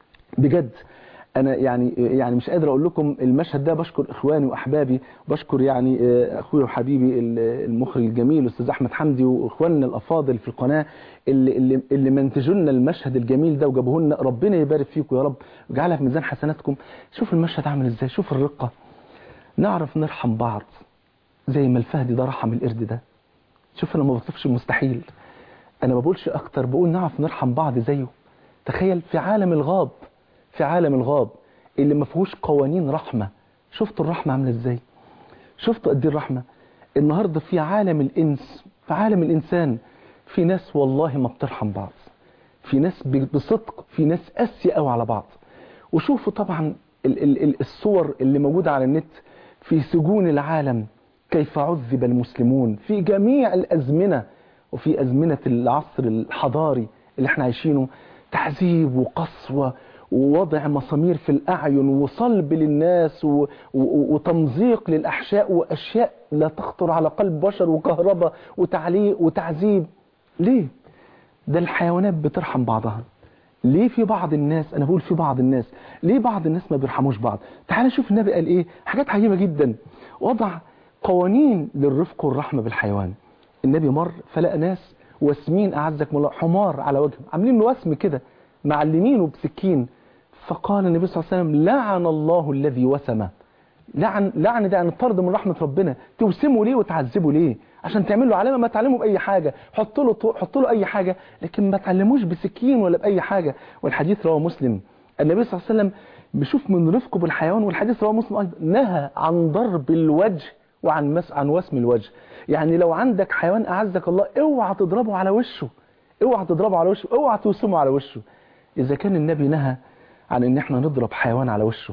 بجد أنا يعني يعني مش قادر أقول لكم المشهد ده بشكر إخواني وأحبابي بشكر يعني أخوي وحبيبي المخرج الجميل الأستاذ أحمد حمدي وإخواننا الأفاضل في القناة اللي, اللي, اللي منتجوا لنا المشهد الجميل ده وجابوه لنا ربنا يبارك فيكم يا رب ويجعلها في ميزان حسناتكم شوف المشهد عامل إزاي شوف الرقة نعرف نرحم بعض زي ما الفهد ده رحم القرد ده شوف انا ما بوصفش المستحيل انا ما بقولش اكتر بقول نعرف نرحم بعض زيه تخيل في عالم الغاب في عالم الغاب اللي ما فيهوش قوانين رحمه شفتوا الرحمه عامله ازاي شفتوا قد ايه الرحمه النهارده في عالم الانس في عالم الانسان في ناس والله ما بترحم بعض في ناس بصدق في ناس قاسيه قوي على بعض وشوفوا طبعا ال ال الصور اللي موجوده على النت في سجون العالم كيف عذب المسلمون في جميع الأزمنة وفي أزمنة العصر الحضاري اللي احنا عايشينه تعذيب وقسوة ووضع مسامير في الأعين وصلب للناس و... و... وتمزيق للأحشاء وأشياء لا تخطر على قلب بشر وكهرباء وتعليق وتعذيب ليه؟ ده الحيوانات بترحم بعضها ليه في بعض الناس انا بقول في بعض الناس ليه بعض الناس ما بيرحموش بعض تعال نشوف النبي قال ايه حاجات عجيبة جدا وضع قوانين للرفق والرحمة بالحيوان النبي مر فلقى ناس واسمين أعزكم الله حمار على وجهه عاملين له وسم كده معلمينه بسكين فقال النبي صلى الله عليه وسلم لعن الله الذي وسمه لعن لعن ده يعني طرد من رحمة ربنا توسمه ليه وتعذبه ليه عشان تعمل له علامة ما تعلمه بأي حاجة حط له حط له أي حاجة لكن ما تعلموش بسكين ولا بأي حاجة والحديث رواه مسلم النبي صلى الله عليه وسلم بيشوف من رفقه بالحيوان والحديث رواه مسلم أيضا نهى عن ضرب الوجه وعن مس عن وسم الوجه يعني لو عندك حيوان أعزك الله اوعى تضربه على وشه اوعى تضربه على وشه اوعى توسمه على وشه إذا كان النبي نهى عن ان احنا نضرب حيوان على وشه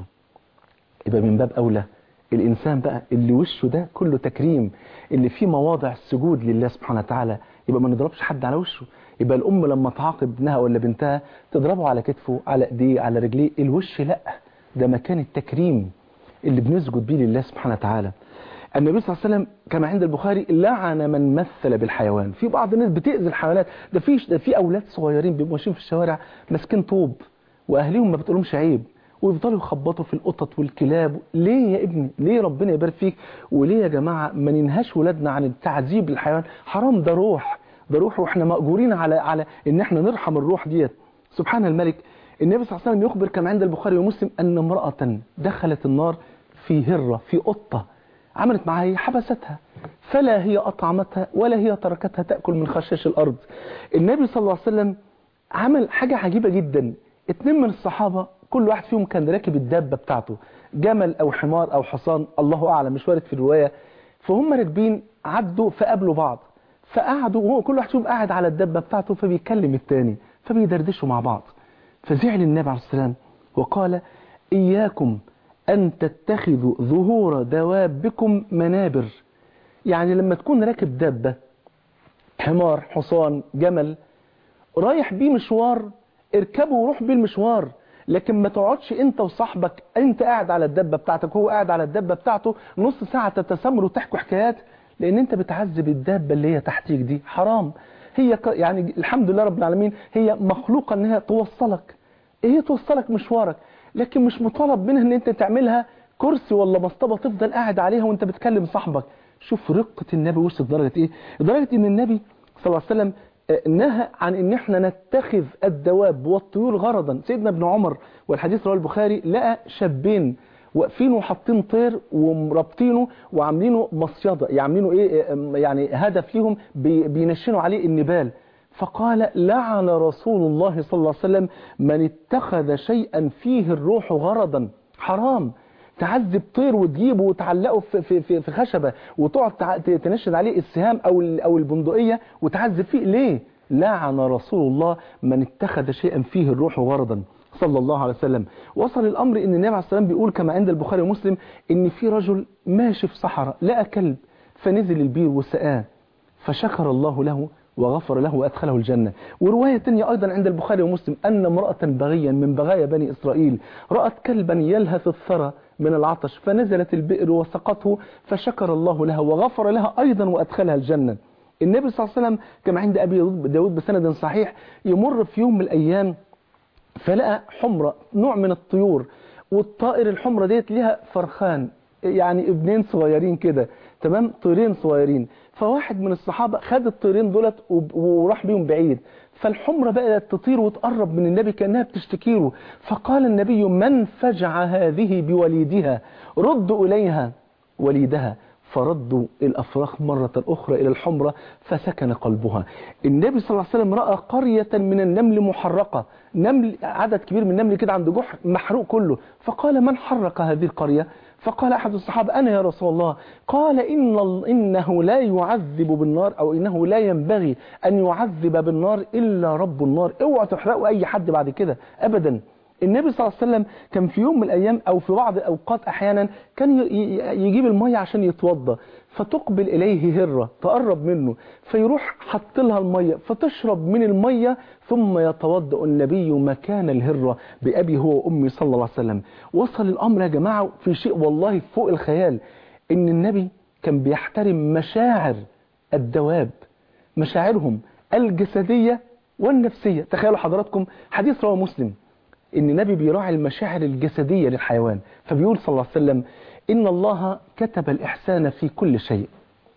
يبقى من باب أولى الإنسان بقى اللي وشه ده كله تكريم اللي فيه مواضع السجود لله سبحانه وتعالى يبقى ما نضربش حد على وشه يبقى الأم لما تعاقب ابنها ولا بنتها تضربه على كتفه على ايديه على رجليه الوش لا ده مكان التكريم اللي بنسجد بيه لله سبحانه وتعالى النبي صلى الله عليه وسلم كما عند البخاري لعن من مثل بالحيوان في بعض الناس بتأذي الحيوانات ده في ده في اولاد صغيرين بيبقوا ماشيين في الشوارع ماسكين طوب واهليهم ما بتقولهمش عيب ويفضلوا يخبطوا في القطط والكلاب ليه يا ابني ليه ربنا يبارك فيك وليه يا جماعه ما ننهاش ولادنا عن التعذيب للحيوان حرام ده روح ده روح واحنا مأجورين على على ان احنا نرحم الروح ديت سبحان الملك النبي صلى الله عليه وسلم يخبر كما عند البخاري ومسلم ان امرأة دخلت النار في هرة في قطة عملت معها ايه حبستها فلا هي أطعمتها ولا هي تركتها تأكل من خشاش الأرض النبي صلى الله عليه وسلم عمل حاجة عجيبة جدا اتنين من الصحابة كل واحد فيهم كان راكب الدابة بتاعته جمل أو حمار أو حصان الله أعلم مش وارد في الرواية فهم راكبين عدوا فقابلوا بعض فقعدوا وهو كل واحد فيهم قاعد على الدابة بتاعته فبيكلم التاني فبيدردشوا مع بعض فزعل النبي عليه السلام وقال إياكم أن تتخذوا ظهور دوابكم منابر يعني لما تكون راكب دابة حمار حصان جمل رايح بيه مشوار اركبه وروح بيه المشوار لكن ما تقعدش انت وصاحبك انت قاعد على الدبة بتاعتك وهو قاعد على الدبة بتاعته نص ساعة تتسامروا وتحكوا حكايات لان انت بتعذب الدابة اللي هي تحتيك دي حرام هي ك... يعني الحمد لله رب العالمين هي مخلوقة انها توصلك هي توصلك مشوارك لكن مش مطالب منها ان انت تعملها كرسي ولا مصطبة تفضل قاعد عليها وانت بتكلم صاحبك شوف رقة النبي وصلت درجة ايه درجة ان النبي صلى الله عليه وسلم نهى عن ان احنا نتخذ الدواب والطيور غرضا سيدنا ابن عمر والحديث رواه البخاري لقى شابين واقفين وحاطين طير ومربطينه وعاملينه مصيدة يعني عاملينه ايه يعني هدف ليهم بينشنوا عليه النبال فقال لعن رسول الله صلى الله عليه وسلم من اتخذ شيئا فيه الروح غرضا حرام تعذب طير وتجيبه وتعلقه في, في, في, في خشبة وتقعد تنشد عليه السهام أو, أو البندقية وتعذب فيه ليه لعن رسول الله من اتخذ شيئا فيه الروح غرضا صلى الله عليه وسلم وصل الأمر ان النبي عليه السلام بيقول كما عند البخاري ومسلم ان في رجل ماشي في صحراء لقى كلب فنزل البير وسقاه فشكر الله له وغفر له وأدخله الجنة ورواية تانية أيضا عند البخاري ومسلم أن امرأة بغيا من بغايا بني إسرائيل رأت كلبا يلهث الثرى من العطش فنزلت البئر وسقته فشكر الله لها وغفر لها أيضا وأدخلها الجنة النبي صلى الله عليه وسلم كما عند أبي داود بسند صحيح يمر في يوم من الأيام فلقى حمرة نوع من الطيور والطائر الحمرة ديت ليها فرخان يعني ابنين صغيرين كده تمام طيرين صغيرين فواحد من الصحابة خد الطيرين دولت وب- وراح بيهم بعيد فالحمرة بقت تطير وتقرب من النبي كأنها بتشتكيله فقال النبي من فجع هذه بوليدها ردوا إليها وليدها فردوا الأفراخ مرة أخرى إلى الحمرة فسكن قلبها النبي صلى الله عليه وسلم رأى قرية من النمل محرقة نمل عدد كبير من النمل كده عند جحر محروق كله فقال من حرق هذه القرية فقال أحد الصحابة أنا يا رسول الله قال إن ال- إنه لا يعذب بالنار أو إنه لا ينبغي أن يعذب بالنار إلا رب النار اوعى تحرقوا أي حد بعد كده أبدا النبي صلى الله عليه وسلم كان في يوم من الأيام أو في بعض الأوقات أحيانا كان ي- ي- يجيب المية عشان يتوضى فتقبل إليه هرة تقرب منه فيروح حط لها المية فتشرب من المية ثم يتوضأ النبي مكان الهرة بأبي هو وأمي صلى الله عليه وسلم وصل الأمر يا جماعة في شيء والله فوق الخيال إن النبي كان بيحترم مشاعر الدواب مشاعرهم الجسدية والنفسية تخيلوا حضراتكم حديث رواه مسلم ان النبي بيراعي المشاعر الجسدية للحيوان فبيقول صلى الله عليه وسلم إن الله كتب الإحسان في كل شيء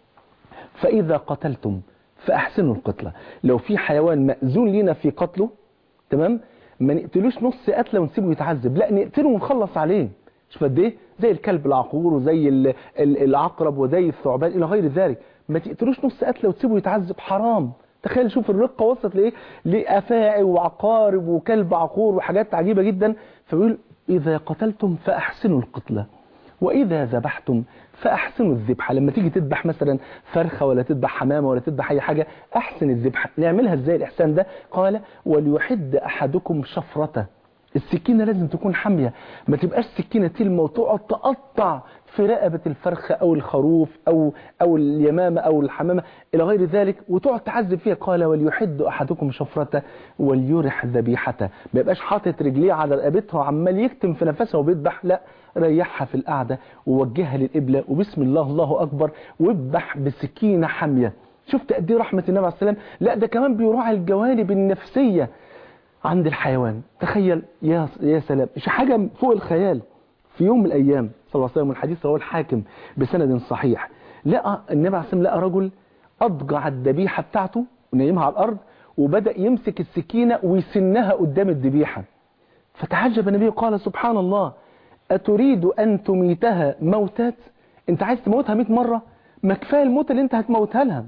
فإذا قتلتم فأحسنوا القتلة لو في حيوان مأذون لينا في قتله تمام ما نقتلوش نص قتله ونسيبه يتعذب لا نقتله ونخلص عليه شوف قد ايه زي الكلب العقور وزي ال- ال- العقرب وزي الثعبان الى غير ذلك ما تقتلوش نص قتله وتسيبه يتعذب حرام تخيل شوف الرقه وصلت لايه لافاعي وعقارب وكلب عقور وحاجات عجيبه جدا فبيقول اذا قتلتم فاحسنوا القتله وإذا ذبحتم فأحسنوا الذبحة لما تيجي تذبح مثلا فرخة ولا تذبح حمامة ولا تذبح أي حاجة أحسن الذبحة نعملها إزاي الإحسان ده قال وليحد أحدكم شفرته السكينة لازم تكون حامية ما تبقاش سكينة تلمة وتقعد تقطع في رقبة الفرخة أو الخروف أو أو اليمامة أو الحمامة إلى غير ذلك وتقعد تعذب فيها قال وليحد أحدكم شفرته وليرح ذبيحته ما يبقاش حاطط رجليه على رقبتها وعمال يكتم في نفسها وبيذبح لا ريحها في القعدة ووجهها للقبلة وبسم الله الله أكبر واذبح بسكينة حامية شفت قد ايه رحمة النبي عليه السلام لا ده كمان بيراعي الجوانب النفسية عند الحيوان تخيل يا يا سلام مش حاجة فوق الخيال في يوم من الأيام صلى الله عليه وسلم الحديث رواه الحاكم بسند صحيح لقى النبي عليه السلام لقى رجل أضجع الذبيحة بتاعته ونيمها على الأرض وبدأ يمسك السكينة ويسنها قدام الذبيحة فتعجب النبي قال سبحان الله أتريد أن تميتها موتات أنت عايز تموتها 100 مرة ما كفايه الموت اللي أنت هتموتها لها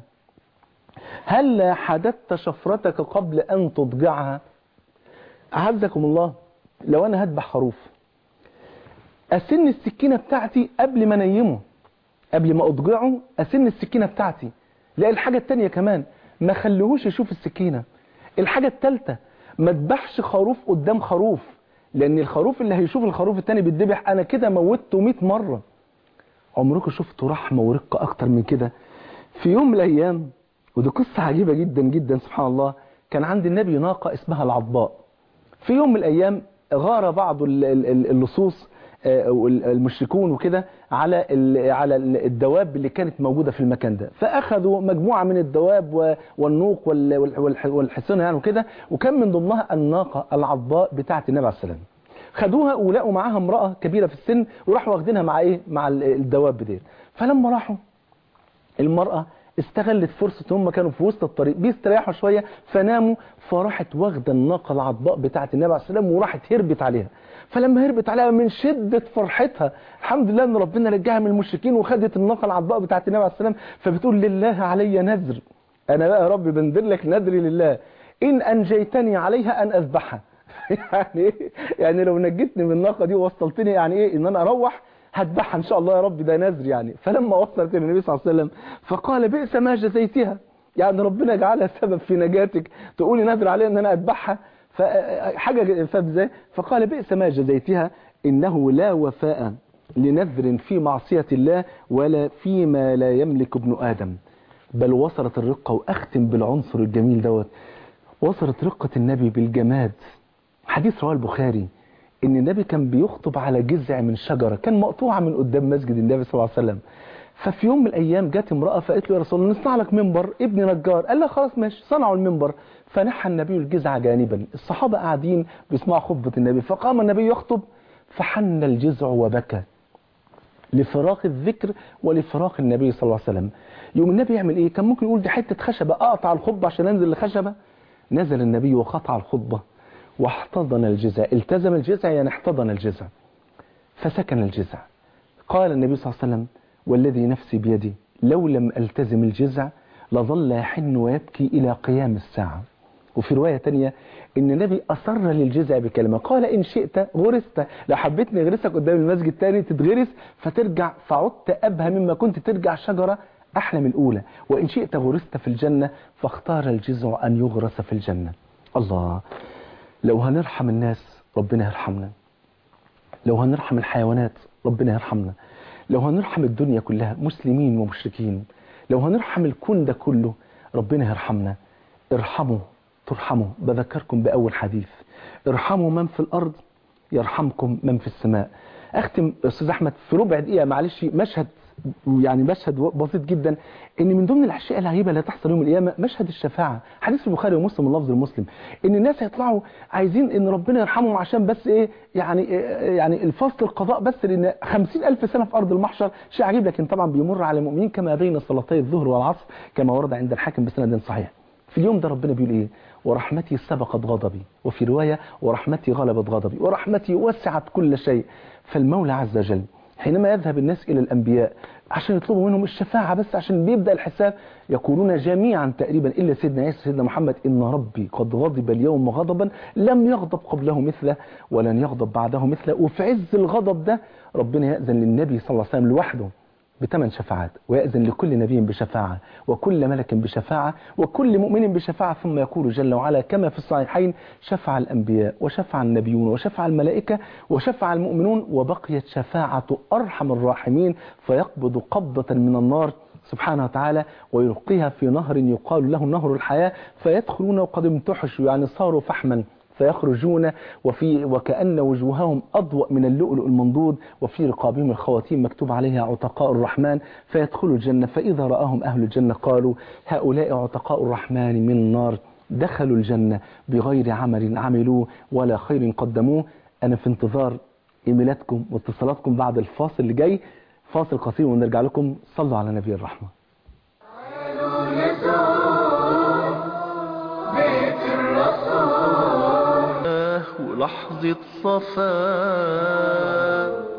هل حدثت شفرتك قبل أن تضجعها أعزكم الله لو أنا هذبح خروف أسن السكينة بتاعتي قبل ما نيمه قبل ما أضجعه أسن السكينة بتاعتي لا الحاجة التانية كمان ما خليهوش يشوف السكينة الحاجة التالتة ما تذبحش خروف قدام خروف لأن الخروف اللي هيشوف الخروف التاني بيتذبح أنا كده موتته 100 مرة عمركم شفتوا رحمة ورقة أكتر من كده في يوم من الأيام ودي قصة عجيبة جدا جدا سبحان الله كان عند النبي ناقة اسمها العضباء في يوم من الأيام غار بعض ال- ال- ال- اللصوص آه، وال- المشركون وكده على ال- على ال- الدواب اللي كانت موجودة في المكان ده فأخذوا مجموعة من الدواب و- والنوق وال- وال- والح- والحصنة يعني وكده وكان من ضمنها الناقة العضباء بتاعة النبي عليه السلام خدوها ولقوا معاها امرأة كبيرة في السن وراحوا واخدينها مع ايه مع ال- الدواب ديت فلما راحوا المرأة استغلت فرصة ان هم كانوا في وسط الطريق بيستريحوا شوية فناموا فراحت واخدة الناقة العضباء بتاعة النبي عليه السلام وراحت هربت عليها فلما هربت عليها من شدة فرحتها الحمد لله ان ربنا رجعها من المشركين وخدت الناقة العضباء بتاعة النبي عليه السلام فبتقول لله علي نذر انا بقى يا رب بنذر لك نذري لله ان انجيتني عليها ان اذبحها يعني ايه يعني لو نجيتني من الناقة دي ووصلتني يعني ايه ان انا اروح هذبحها ان شاء الله يا رب ده نذر يعني فلما وصلت النبي صلى الله عليه وسلم فقال بئس ما جزيتها يعني ربنا جعلها سبب في نجاتك تقولي نذر عليها ان انا اذبحها فحاجة فاهم ازاي فقال بئس ما جزيتها إنه لا وفاء لنذر في معصية الله ولا فيما لا يملك ابن آدم بل وصلت الرقة وأختم بالعنصر الجميل دوت وصلت رقة النبي بالجماد حديث رواه البخاري ان النبي كان بيخطب على جذع من شجرة كان مقطوعة من قدام مسجد النبي صلى الله عليه وسلم ففي يوم من الايام جت امرأة فقالت له يا رسول الله نصنع لك منبر ابني نجار قال لها خلاص ماشي صنعوا المنبر فنحى النبي الجذع جانبا الصحابة قاعدين بيسمعوا خطبة النبي فقام النبي يخطب فحن الجذع وبكى لفراغ الذكر ولفراغ النبي صلى الله عليه وسلم يوم النبي يعمل ايه كان ممكن يقول دي حتة خشبة اقطع الخطبة عشان انزل لخشبة نزل النبي وقطع الخطبة واحتضن الجزع التزم الجزع يعني احتضن الجزع فسكن الجزع قال النبي صلى الله عليه وسلم والذي نفسي بيدي لو لم التزم الجزع لظل يحن ويبكي إلى قيام الساعة وفي رواية تانية ان النبي أصر للجزع بكلمة قال إن شئت غرست لو حبيت نغرسك قدام المسجد تاني تتغرس فترجع فعدت أبهى مما كنت ترجع شجرة أحلى من الأولى وإن شئت غرست في الجنة فاختار الجزع أن يغرس في الجنة الله لو هنرحم الناس ربنا يرحمنا لو هنرحم الحيوانات ربنا يرحمنا لو هنرحم الدنيا كلها مسلمين ومشركين لو هنرحم الكون ده كله ربنا يرحمنا ارحموا ترحموا بذكركم بأول حديث ارحموا من في الأرض يرحمكم من في السماء اختم استاذ احمد في ربع دقيقه معلش مشهد يعني مشهد بسيط جدا ان من ضمن الاشياء العجيبه اللي هتحصل يوم القيامه مشهد الشفاعه حديث البخاري ومسلم اللفظ المسلم ان الناس هيطلعوا عايزين ان ربنا يرحمهم عشان بس ايه يعني إيه يعني الفصل القضاء بس لان 50000 سنه في ارض المحشر شيء عجيب لكن طبعا بيمر على المؤمنين كما بين صلاتي الظهر والعصر كما ورد عند الحاكم بسند صحيح في اليوم ده ربنا بيقول ايه ورحمتي سبقت غضبي وفي رواية ورحمتي غلبت غضبي ورحمتي وسعت كل شيء فالمولى عز وجل حينما يذهب الناس إلى الأنبياء عشان يطلبوا منهم الشفاعة بس عشان بيبدأ الحساب يقولون جميعا تقريبا إلا سيدنا عيسى سيدنا محمد إن ربي قد غضب اليوم غضبا لم يغضب قبله مثله ولن يغضب بعده مثله وفي عز الغضب ده ربنا يأذن للنبي صلى الله عليه وسلم لوحده بثمان شفاعات ويأذن لكل نبي بشفاعة وكل ملك بشفاعة وكل مؤمن بشفاعة ثم يقول جل وعلا كما في الصحيحين شفع الأنبياء وشفع النبيون وشفع الملائكة وشفع المؤمنون وبقيت شفاعة أرحم الراحمين فيقبض قبضة من النار سبحانه وتعالى ويلقيها في نهر يقال له نهر الحياة فيدخلون وقد امتحشوا يعني صاروا فحما فيخرجون وفي وكأن وجوههم أضوأ من اللؤلؤ المنضود وفي رقابهم الخواتيم مكتوب عليها عتقاء الرحمن فيدخلوا الجنة فإذا رآهم أهل الجنة قالوا هؤلاء عتقاء الرحمن من النار دخلوا الجنة بغير عمل عملوه ولا خير قدموه أنا في انتظار إيميلاتكم واتصالاتكم بعد الفاصل اللي جاي فاصل قصير ونرجع لكم صلوا على نبي الرحمة بيت الرسول ولحظة صفاء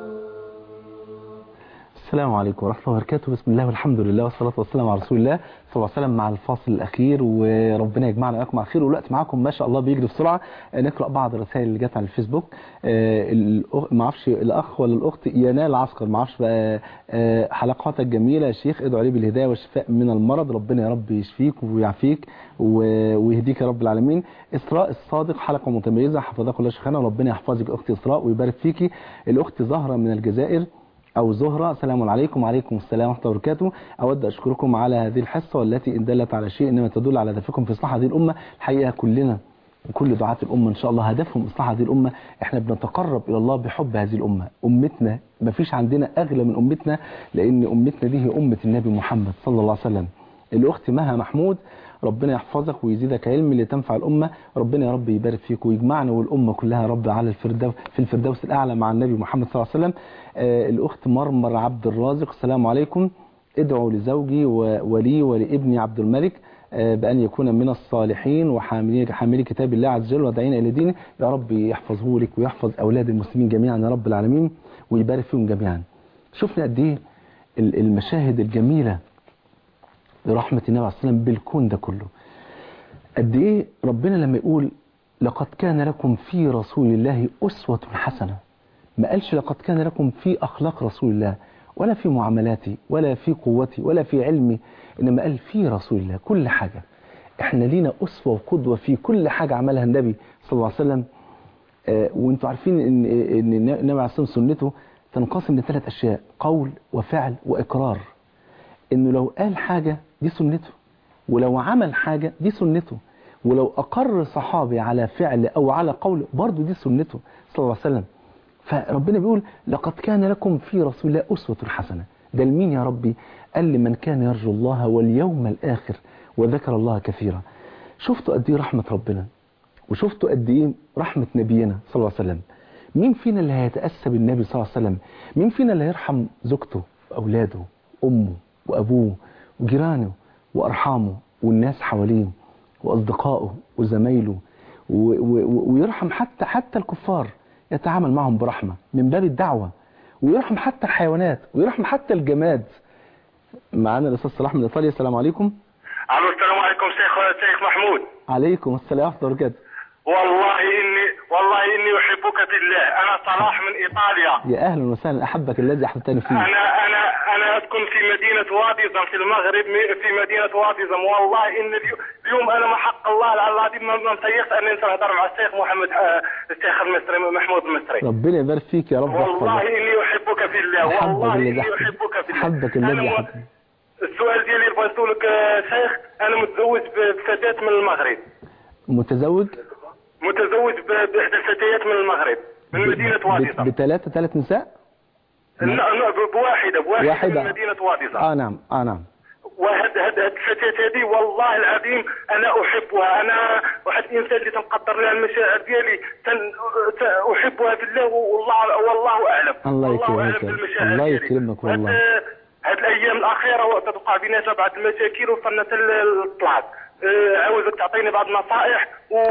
السلام عليكم ورحمة الله وبركاته بسم الله والحمد لله والصلاة والسلام على رسول الله صلى الله عليه وسلم مع الفاصل الأخير وربنا يجمعنا وإياكم على خير والوقت معاكم ما شاء الله بيجري بسرعة آه، نقرأ بعض الرسائل اللي جت على الفيسبوك آه، الأخ- ما اعرفش الأخ ولا الأخت ينال عسكر ما اعرفش بقى آه، حلقاتك جميلة يا شيخ ادعوا لي بالهداية والشفاء من المرض ربنا يا رب يشفيك ويعافيك و- ويهديك يا رب العالمين إسراء الصادق حلقة متميزة حفظك الله شيخنا وربنا يحفظك أختي إسراء ويبارك فيكي الأخت زهرة من الجزائر أو زهرة السلام عليكم وعليكم السلام ورحمة الله وبركاته أود أشكركم على هذه الحصة والتي إن دلت على شيء إنما تدل على هدفكم في إصلاح هذه الأمة الحقيقة كلنا وكل دعاة الأمة إن شاء الله هدفهم إصلاح هذه الأمة إحنا بنتقرب إلى الله بحب هذه الأمة أمتنا ما فيش عندنا أغلى من أمتنا لأن أمتنا دي هي أمة النبي محمد صلى الله عليه وسلم الأخت مها محمود ربنا يحفظك ويزيدك علم لتنفع الأمة ربنا يا رب يبارك فيك ويجمعنا والأمة كلها يا رب على الفردوس في الفردوس الأعلى مع النبي محمد صلى الله عليه وسلم آه الأخت مرمر عبد الرازق السلام عليكم ادعوا لزوجي و- ولي ولابني عبد الملك آه، بأن يكون من الصالحين وحاملي حاملي كتاب الله عز وجل وداعين إلى دينه يا رب يحفظه لك ويحفظ أولاد المسلمين جميعا يا رب العالمين ويبارك فيهم جميعا شفنا قد إيه ال- المشاهد الجميلة لرحمة النبي عليه الصلاة والسلام بالكون ده كله قد ايه ربنا لما يقول لقد كان لكم في رسول الله أسوة حسنة ما قالش لقد كان لكم في أخلاق رسول الله ولا في معاملاتي ولا في قوتي ولا في علمي إنما قال في رسول الله كل حاجة احنا لينا أسوة وقدوة في كل حاجة عملها النبي صلى الله عليه وسلم آه، وانتوا عارفين ان ان النبي عليه الصلاه والسلام سنته تنقسم لثلاث اشياء قول وفعل واقرار انه لو قال حاجه دي سنته ولو عمل حاجه دي سنته ولو اقر صحابي على فعل او على قول برضه دي سنته صلى الله عليه وسلم فربنا بيقول لقد كان لكم في رسول الله اسوه حسنه ده لمين يا ربي قال لمن كان يرجو الله واليوم الاخر وذكر الله كثيرا شفتوا قد ايه رحمه ربنا وشفتوا قد ايه رحمة نبينا صلى الله عليه وسلم مين فينا اللي هيتأسى بالنبي صلى الله عليه وسلم مين فينا اللي هيرحم زوجته وأولاده أمه وأبوه وجيرانه وأرحامه والناس حواليه وأصدقائه وزمايله و- و- ويرحم حتى حتى الكفار يتعامل معهم برحمة من باب الدعوة ويرحم حتى الحيوانات ويرحم حتى الجماد معانا الأستاذ صلاح من إيطاليا السلام عليكم الو السلام عليكم شيخ شيخ محمود عليكم السلام ورحمة الله وبركاته والله اني والله اني احبك في الله انا صلاح من ايطاليا يا أهلا وسهلا أحبك الذي أحببتني فيه انا انا انا اسكن في مدينه واديزم في المغرب م- في مدينه واديزم والله ان اليو- اليوم انا ما حق الله العظيم ما ما متيقت اني نهضر مع الشيخ محمد آه، الشيخ المصري محمود المصري ربنا يبارك فيك يا رب والله ويحفظك اني احبك في الله أحبك والله الذي اني أحبك. احبك في الله أحبك أنا الذي مو- أحبك السؤال ديالي اللي بغيت نسولك آه، شيخ انا متزوج ب- بفتاه من المغرب متزوج متزوج ب- باحدى الفتيات من المغرب من مدينه واديزم بثلاثة ثلاث نساء لا لا ب- بواحده بواحده واحدة من مدينه واديزم آه نعم آه نام وهاد هاد هاد الفتاة هذه والله العظيم انا احبها انا واحد الانسان اللي تنقدر لها المشاعر ديالي تن ت- احبها في الله والله والله اعلم الله والله يكرمك اعلم يا رب. بالمشاعر الله ديالي. يكرمك وهاد- والله. هاد الايام الاخيره تتوقع بيناتنا بعض المشاكل وصلنا حتى للطلاق آه، عاوزك تعطيني بعض النصائح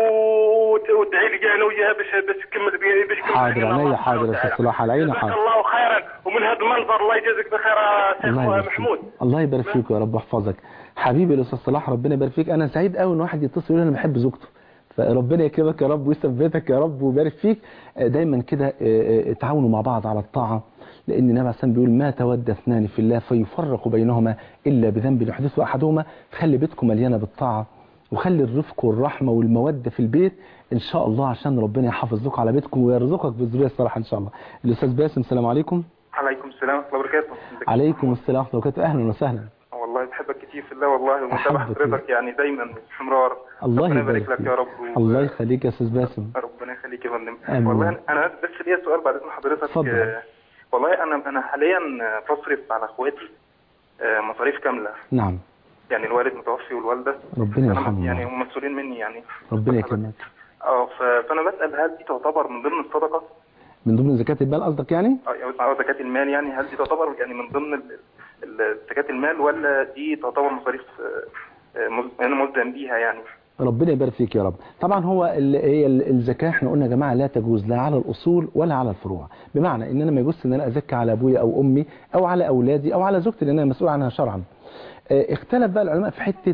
وت- وتدعي لي انا وياها باش باش تكمل بي- باش تكمل حاضر، بينا عينيا الله حاضر يا سبحانه أستاذ صلاح، على عيني جزاك حاضر. الله خيرا ومن هذا المنظر الله يجازيك بخير يا شيخ الله يبارك محمود فيك الله يبارك فيك يا رب ويحفظك حبيبي الاستاذ صلاح ربنا يبارك فيك انا سعيد قوي ان واحد يتصل يقول انا بحب زوجته فربنا يكرمك يا رب ويثبتك يا رب ويبارك فيك آه، دايما كده آه، آه، تعاونوا مع بعض على الطاعه لان النبي عليه الصلاه بيقول ما تود اثنان في الله فيفرق بينهما الا بذنب يحدثه احدهما خلي بيتكم مليانه بالطاعه وخلي الرفق والرحمه والموده في البيت ان شاء الله عشان ربنا يحافظ لكم على بيتكم ويرزقك بالذريه الصالحه ان شاء الله الاستاذ باسم السلام عليكم عليكم السلام ورحمة الله وبركاته عليكم السلام ورحمه الله وبركاته اهلا وسهلا والله بحبك كتير في الله والله ومتابع أحبك حضرتك يعني دايما باستمرار الله ربنا يبارك يبارك لك فيك. يا رب و- الله يخليك يا استاذ باسم ربنا يخليك يا فندم آمين. والله أنا- انا بس ليا سؤال بعد اذن حضرتك اتفضل. آه، والله انا انا حاليا آه، بصرف على اخواتي آه، مصاريف كامله نعم يعني الوالد متوفي والوالده ربنا أنا يرحمه يعني الله. هم مسؤولين مني يعني ربنا يكرمك اه ف- فانا بسال هل دي تعتبر من ضمن الصدقه من ضمن زكاة المال قصدك يعني أو- او زكاه المال يعني هل دي تعتبر يعني من ضمن ال- ال- زكاه المال ولا دي تعتبر مصاريف آه، آه، مز- انا ملزم بيها يعني ربنا يبارك فيك يا رب طبعا هو ال- هي ال- الزكاة احنا قلنا يا جماعة لا تجوز لا على الأصول ولا على الفروع بمعنى ان انا ما يجوز ان انا ازكي على ابويا او امي او على اولادي او على زوجتي لان انا مسؤول عنها شرعا اه، اختلف بقى العلماء في حتة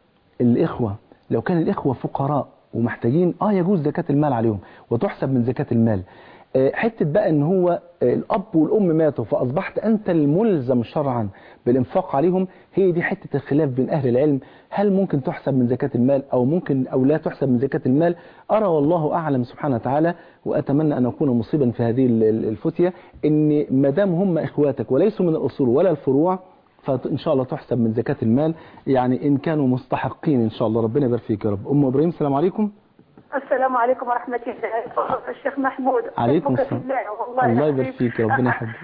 الإخوة لو كان الإخوة فقراء ومحتاجين اه يجوز زكاة المال عليهم وتحسب من زكاة المال آه، حتة بقى ان هو آه، الاب والام ماتوا فاصبحت انت الملزم شرعا بالانفاق عليهم هي دي حتة الخلاف بين اهل العلم هل ممكن تحسب من زكاة المال او ممكن او لا تحسب من زكاة المال ارى والله اعلم سبحانه وتعالى واتمنى ان اكون مصيبا في هذه ال- ال- الفتية ان ما دام هم اخواتك وليسوا من الاصول ولا الفروع فإن شاء الله تحسب من زكاة المال يعني إن كانوا مستحقين إن شاء الله ربنا يبارك فيك يا رب أم إبراهيم السلام عليكم السلام عليكم ورحمة الله الشيخ محمود عليكم أحبك في السلام. الله والله الله العظيم. يبارك فيك، ربنا يحفظك.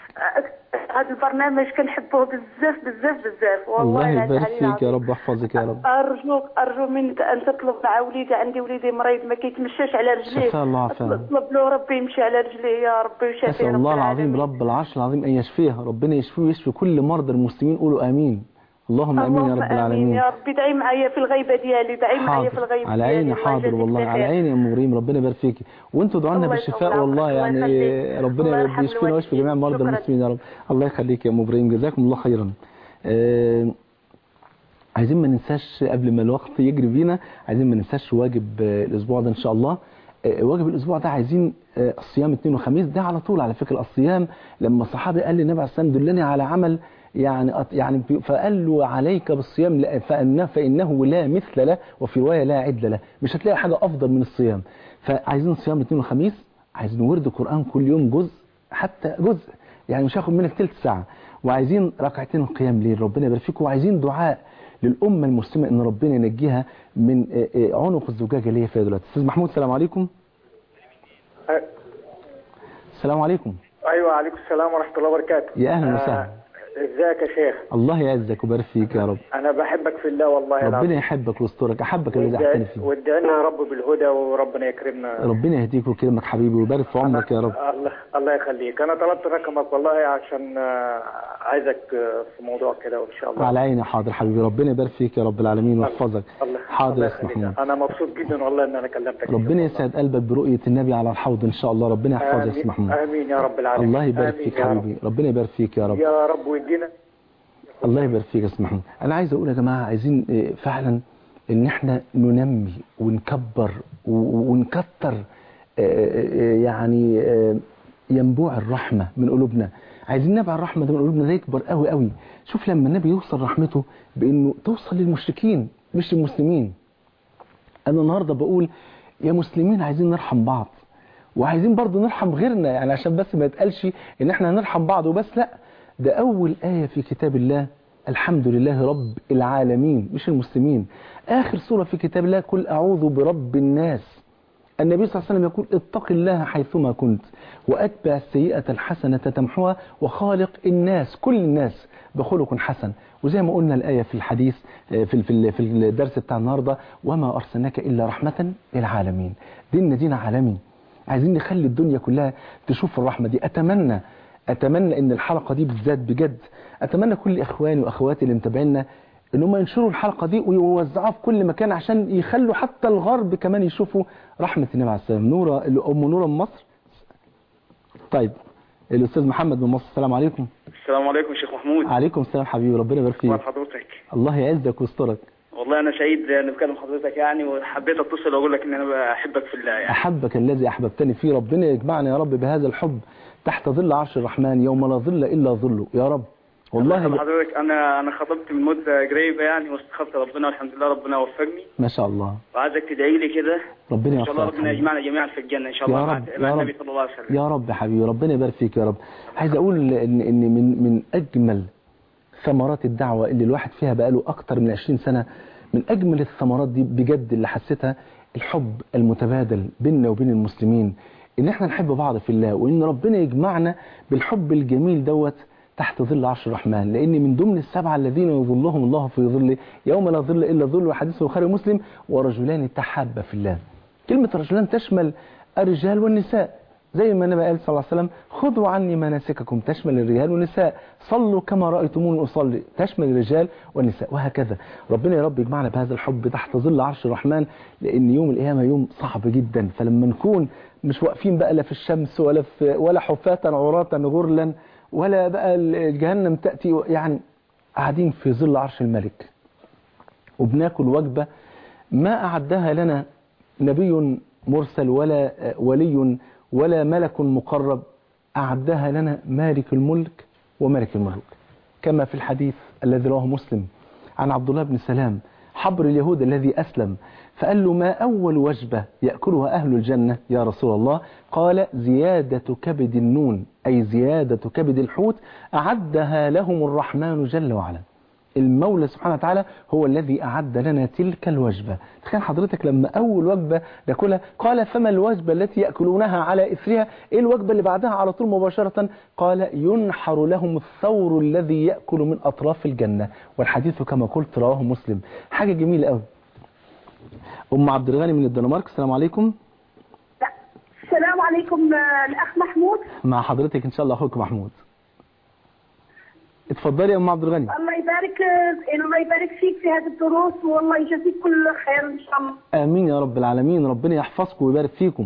هذا البرنامج كنحبه بزاف بزاف بزاف والله الله العلي يبارك فيك يا العظيم. رب واحفظك يا رب أرجوك أرجو منك أن تطلب مع وليدي عندي وليدي مريض ما كيتمشاش على رجليه شفاه الله وعافاه. اطلب له ربي يمشي على رجليه يا ربي ويشافيه أسأل رب الله العظيم العالمين. رب العرش العظيم أن يشفيها ربنا يشفيه ويشفي كل مرضى المسلمين قولوا آمين اللهم آمين يا اللهم رب آمين العالمين يا ربي دعي معايا في الغيبة ديالي دعي معايا في حاضر الغيبة على ديالي عيني الله حاضر يجازيك والله على بخير. عيني يا ام ابراهيم ربنا يبارك فيك وانتوا ادعوا لنا الله بالشفاء يطول والله عمرك، الله يعني يخليك. ربنا الله يا رب يرحم يشفينا ويشفي جميع الوالدين. مرضى شكراً. المسلمين يا رب الله يخليك يا ام ابراهيم جزاكم الله خيرا آه، عايزين ما ننساش قبل ما الوقت يجري بينا عايزين ما ننساش واجب آه، الاسبوع ده ان شاء الله آه، واجب الاسبوع ده عايزين آه، الصيام اثنين وخميس ده على طول على فكره الصيام لما الصحابي قال للنبي عليه الصلاه والسلام دلني على عمل يعني أط- يعني بي- فقال له عليك بالصيام لا- فإنه, فإنه لا مثل له وفي رواية لا عدل له مش هتلاقي حاجة أفضل من الصيام فعايزين صيام الاثنين والخميس عايزين ورد قرآن كل يوم جزء حتى جزء يعني مش هاخد منك تلت ساعة وعايزين ركعتين القيام ليل ربنا يبارك فيكم وعايزين دعاء للأمة المسلمة إن ربنا ينجيها من آه، آه، عنق الزجاجة اللي هي فيها دلوقتي أستاذ محمود السلام عليكم السلام عليكم ايوه عليكم السلام ورحمه الله وبركاته يا أهلا آه، وسهلا ازيك يا شيخ الله يعزك ويبارك فيك يا رب انا بحبك في الله والله ربنا يحبك ويسترك أحبك الذي أحسن فيه وادعينا يا رب بالهدى وربنا يكرمنا ربنا يهديك ويكرمك حبيبي ويبارك في عمرك يا رب الله الله يخليك انا طلبت رقمك والله عشان آه، عايزك آه، في موضوع كده وان شاء الله على عيني حاضر حبيبي ربنا يبارك فيك يا رب العالمين ويحفظك الله حاضر الله يا أستاذ يخليك. محمود انا مبسوط جدا والله ان انا كلمتك ربنا يسعد قلبك برؤية النبي على الحوض إن شاء الله ربنا يحفظك يا أستاذ آمين, محمود امين يا رب العالمين الله يبارك آمين فيك يا رب. حبيبي ربنا يبارك فيك يا رب يا رب ويدينا الله يبارك فيك يا أستاذ محمود انا عايز اقول يا جماعه عايزين آه، فعلا ان احنا ننمي ونكبر و- ونكتر آه، آه، يعني آه، ينبوع الرحمه من قلوبنا عايزين نبع الرحمه ده من قلوبنا ده يكبر قوي قوي شوف لما النبي يوصل رحمته بانه توصل للمشركين مش للمسلمين انا النهارده بقول يا مسلمين عايزين نرحم بعض وعايزين برضو نرحم غيرنا يعني عشان بس ما يتقالش ان احنا هنرحم بعض وبس لا ده اول آية في كتاب الله الحمد لله رب العالمين مش المسلمين اخر سورة في كتاب الله قل اعوذ برب الناس النبي صلى الله عليه وسلم يقول اتق الله حيثما كنت واتبع السيئة الحسنة تمحوها وخالق الناس كل الناس بخلق حسن وزي ما قلنا الآية في الحديث آه، في في في الدرس بتاع النهارده وما أرسلناك إلا رحمة للعالمين ديننا دين عالمي عايزين نخلي الدنيا كلها تشوف الرحمة دي أتمنى أتمنى إن الحلقة دي بالذات بجد أتمنى كل إخواني وأخواتي اللي متابعينا إن هم ينشروا الحلقة دي ويوزعوها في كل مكان عشان يخلوا حتى الغرب كمان يشوفوا رحمة النبي عليه السلام نورة أم نورة من مصر طيب الأستاذ محمد من مصر السلام عليكم السلام عليكم شيخ محمود عليكم السلام حبيبي ربنا يبارك اخبار فيك حضرتك الله يعزك ويسترك والله انا سعيد ان بكلم حضرتك يعني وحبيت اتصل واقول لك ان انا بحبك في الله يعني أحبك الذي أحببتني فيه ربنا يجمعنا يا رب بهذا الحب تحت ظل عرش الرحمن يوم لا ظل إلا ظله يا رب والله والله ب... حضرتك انا انا خطبت من مده قريبه يعني واستخرت ربنا والحمد لله ربنا وفقني ما شاء الله وعايزك تدعي لي كده ربنا ان شاء الله يوفقك ربنا حبيبي. يجمعنا جميعا في الجنه ان شاء يا الله رب، مع, يا مع رب. النبي صلى الله عليه وسلم يا رب حبيبي ربنا يبارك فيك يا رب عايز اقول ان ان من من اجمل ثمرات الدعوه اللي الواحد فيها بقاله اكتر من 20 سنه من اجمل الثمرات دي بجد اللي حسيتها الحب المتبادل بيننا وبين المسلمين ان احنا نحب بعض في الله وان ربنا يجمعنا بالحب الجميل دوت تحت ظل عرش الرحمن لان من ضمن السبعه الذين يظلهم الله في ظله يوم لا ظل الا ظل وحديث البخاري ومسلم ورجلان تحابا في الله كلمه رجلان تشمل الرجال والنساء زي ما النبي قال صلى الله عليه وسلم خذوا عني مناسككم تشمل الرجال والنساء صلوا كما رأيتموني أصلي تشمل الرجال والنساء وهكذا ربنا يا رب يجمعنا بهذا الحب تحت ظل عرش الرحمن لأن يوم القيامة يوم صعب جدا فلما نكون مش واقفين بقى لا في الشمس ولا في ولا حفاة عراة غرلا ولا بقى الجهنم تأتي يعني قاعدين في ظل عرش الملك وبناكل وجبة ما أعدها لنا نبي مرسل ولا ولي ولا ملك مقرب أعدها لنا مالك الملك وملك الملوك كما في الحديث الذي رواه مسلم عن عبد الله بن سلام حبر اليهود الذي أسلم فقال له ما أول وجبة يأكلها أهل الجنة يا رسول الله قال زيادة كبد النون أي زيادة كبد الحوت أعدها لهم الرحمن جل وعلا المولى سبحانه وتعالى هو الذي أعد لنا تلك الوجبة تخيل حضرتك لما أول وجبة ناكلها قال فما الوجبة التي يأكلونها على إثرها إيه الوجبة اللي بعدها على طول مباشرة قال ينحر لهم الثور الذي يأكل من أطراف الجنة والحديث كما قلت رواه مسلم حاجة جميلة قوي أم عبد الغني من الدنمارك السلام عليكم السلام عليكم آه، الأخ محمود مع حضرتك إن شاء الله أخوك محمود اتفضلي يا أم عبد الغني الله يبارك آه، الله يبارك فيك في هذه الدروس والله يجزيك كل خير إن شاء الله آمين يا رب العالمين ربنا يحفظكم ويبارك فيكم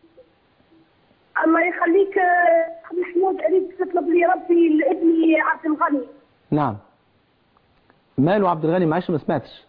الله يخليك آه، أخ محمود أريد تطلب لي ربي لابني عبد الغني نعم ماله عبد الغني معلش ما سمعتش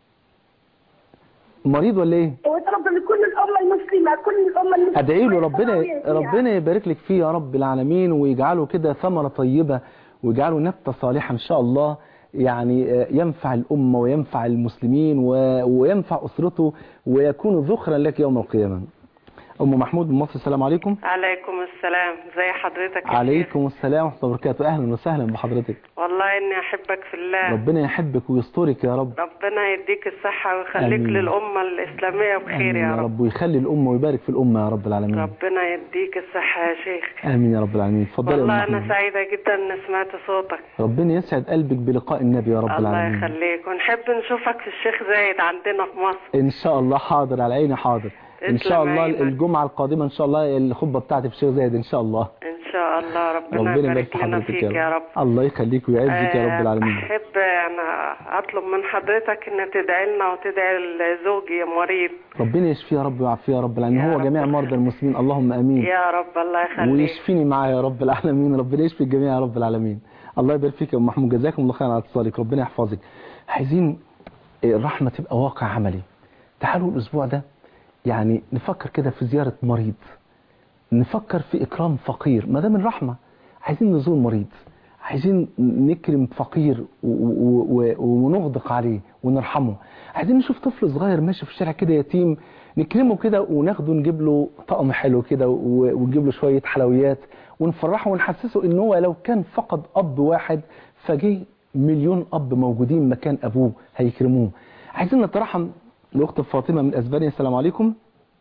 مريض ولا ايه ويتربى لكل الأمة المسلمة كل الأمة المسلمة ادعي له ربنا ويتربى فيها. ربنا يبارك لك فيه يا رب العالمين ويجعله كده ثمرة طيبة ويجعله نبتة صالحة إن شاء الله يعني آه، ينفع الأمة وينفع المسلمين و- وينفع أسرته ويكون ذخرا لك يوم القيامة أم محمود من مصر السلام عليكم عليكم السلام زي حضرتك يا شيخ عليكم السلام ورحمة الله وبركاته أهلا وسهلا بحضرتك والله اني احبك في الله ربنا يحبك ويسترك يا رب ربنا يديك الصحة ويخليك آمين. للأمة الإسلامية بخير آمين يا يا رب رب ويخلي الأمة ويبارك في الأمة يا رب العالمين ربنا يديك الصحة يا شيخ آمين يا رب العالمين اتفضلي يا أم والله أنا محمود سعيدة جدا إن سمعت صوتك ربنا يسعد قلبك بلقاء النبي يا رب الله العالمين يخليك ونحب نشوفك في الشيخ زايد عندنا في مصر ان شاء الله حاضر على عيني حاضر ان شاء تسلم الله عينك. الجمعه القادمه ان شاء الله الخطبه بتاعتي في الشيخ زايد ان شاء الله إن شاء الله ربنا, ربنا يبارك يبارك في لنا حضرتك فيك يا رب الله يخليك ويعزك يا رب آه، العالمين أحب أنا أطلب من حضرتك إن تدعي لنا وتدعي لزوجي مريض ربنا يشفيه يا رب ويعافيه يا رب العالمين هو جميع مرضى المسلمين اللهم امين يا رب الله يخليك ويشفيني معاه يا رب العالمين ربنا يشفي الجميع يا رب العالمين الله يبارك فيك يا ام محمود جزاكم الله خيرا على اتصالك ربنا يحفظك عايزين الرحمه تبقى واقع عملي تعالوا الاسبوع ده يعني نفكر كده في زياره مريض نفكر في اكرام فقير ما ده من رحمه عايزين نزور مريض عايزين نكرم فقير و- و- و- ونغدق عليه ونرحمه عايزين نشوف طفل صغير ماشي في الشارع كده يتيم نكرمه كده وناخده نجيب له طقم حلو كده و- ونجيب له شوية حلويات ونفرحه ونحسسه ان هو لو كان فقد اب واحد فجي مليون اب موجودين مكان ابوه هيكرموه عايزين نترحم لاخت فاطمه من اسبانيا السلام عليكم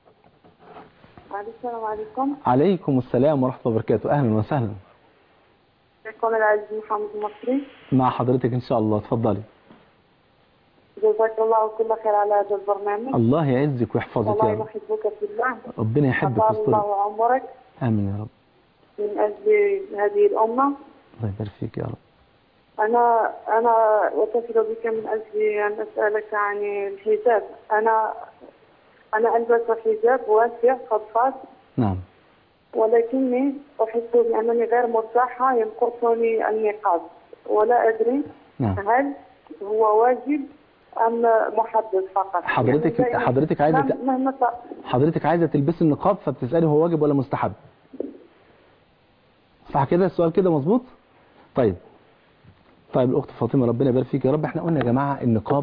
السلام عليكم عليكم السلام ورحمه الله وبركاته اهلا وسهلا معكم العزيز محمد المصري مع حضرتك ان شاء الله اتفضلي جزاك الله كل خير على هذا البرنامج الله يعزك ويحفظك يا والله رب نحبك في الله ربنا يحبك أطال ويسترك الله عمرك امين يا رب من أجل هذه الأمة الله يبارك فيك يا رب أنا أنا أتصل بك من أجل أن أسألك عن الحجاب أنا أنا ألبس حجاب واسع فضفاض نعم ولكني أحس بأنني غير مرتاحة ينقصني النقاب ولا أدري نعم هل هو واجب أم محدد فقط حضرتك يعني دائما حضرتك عايزه ت- مهما- مهما ت- حضرتك عايزه تلبسي النقاب فبتسالي هو واجب ولا مستحب صح كده السؤال كده مظبوط طيب طيب الاخت فاطمه ربنا يبارك فيك يا رب احنا قلنا يا جماعه النقاب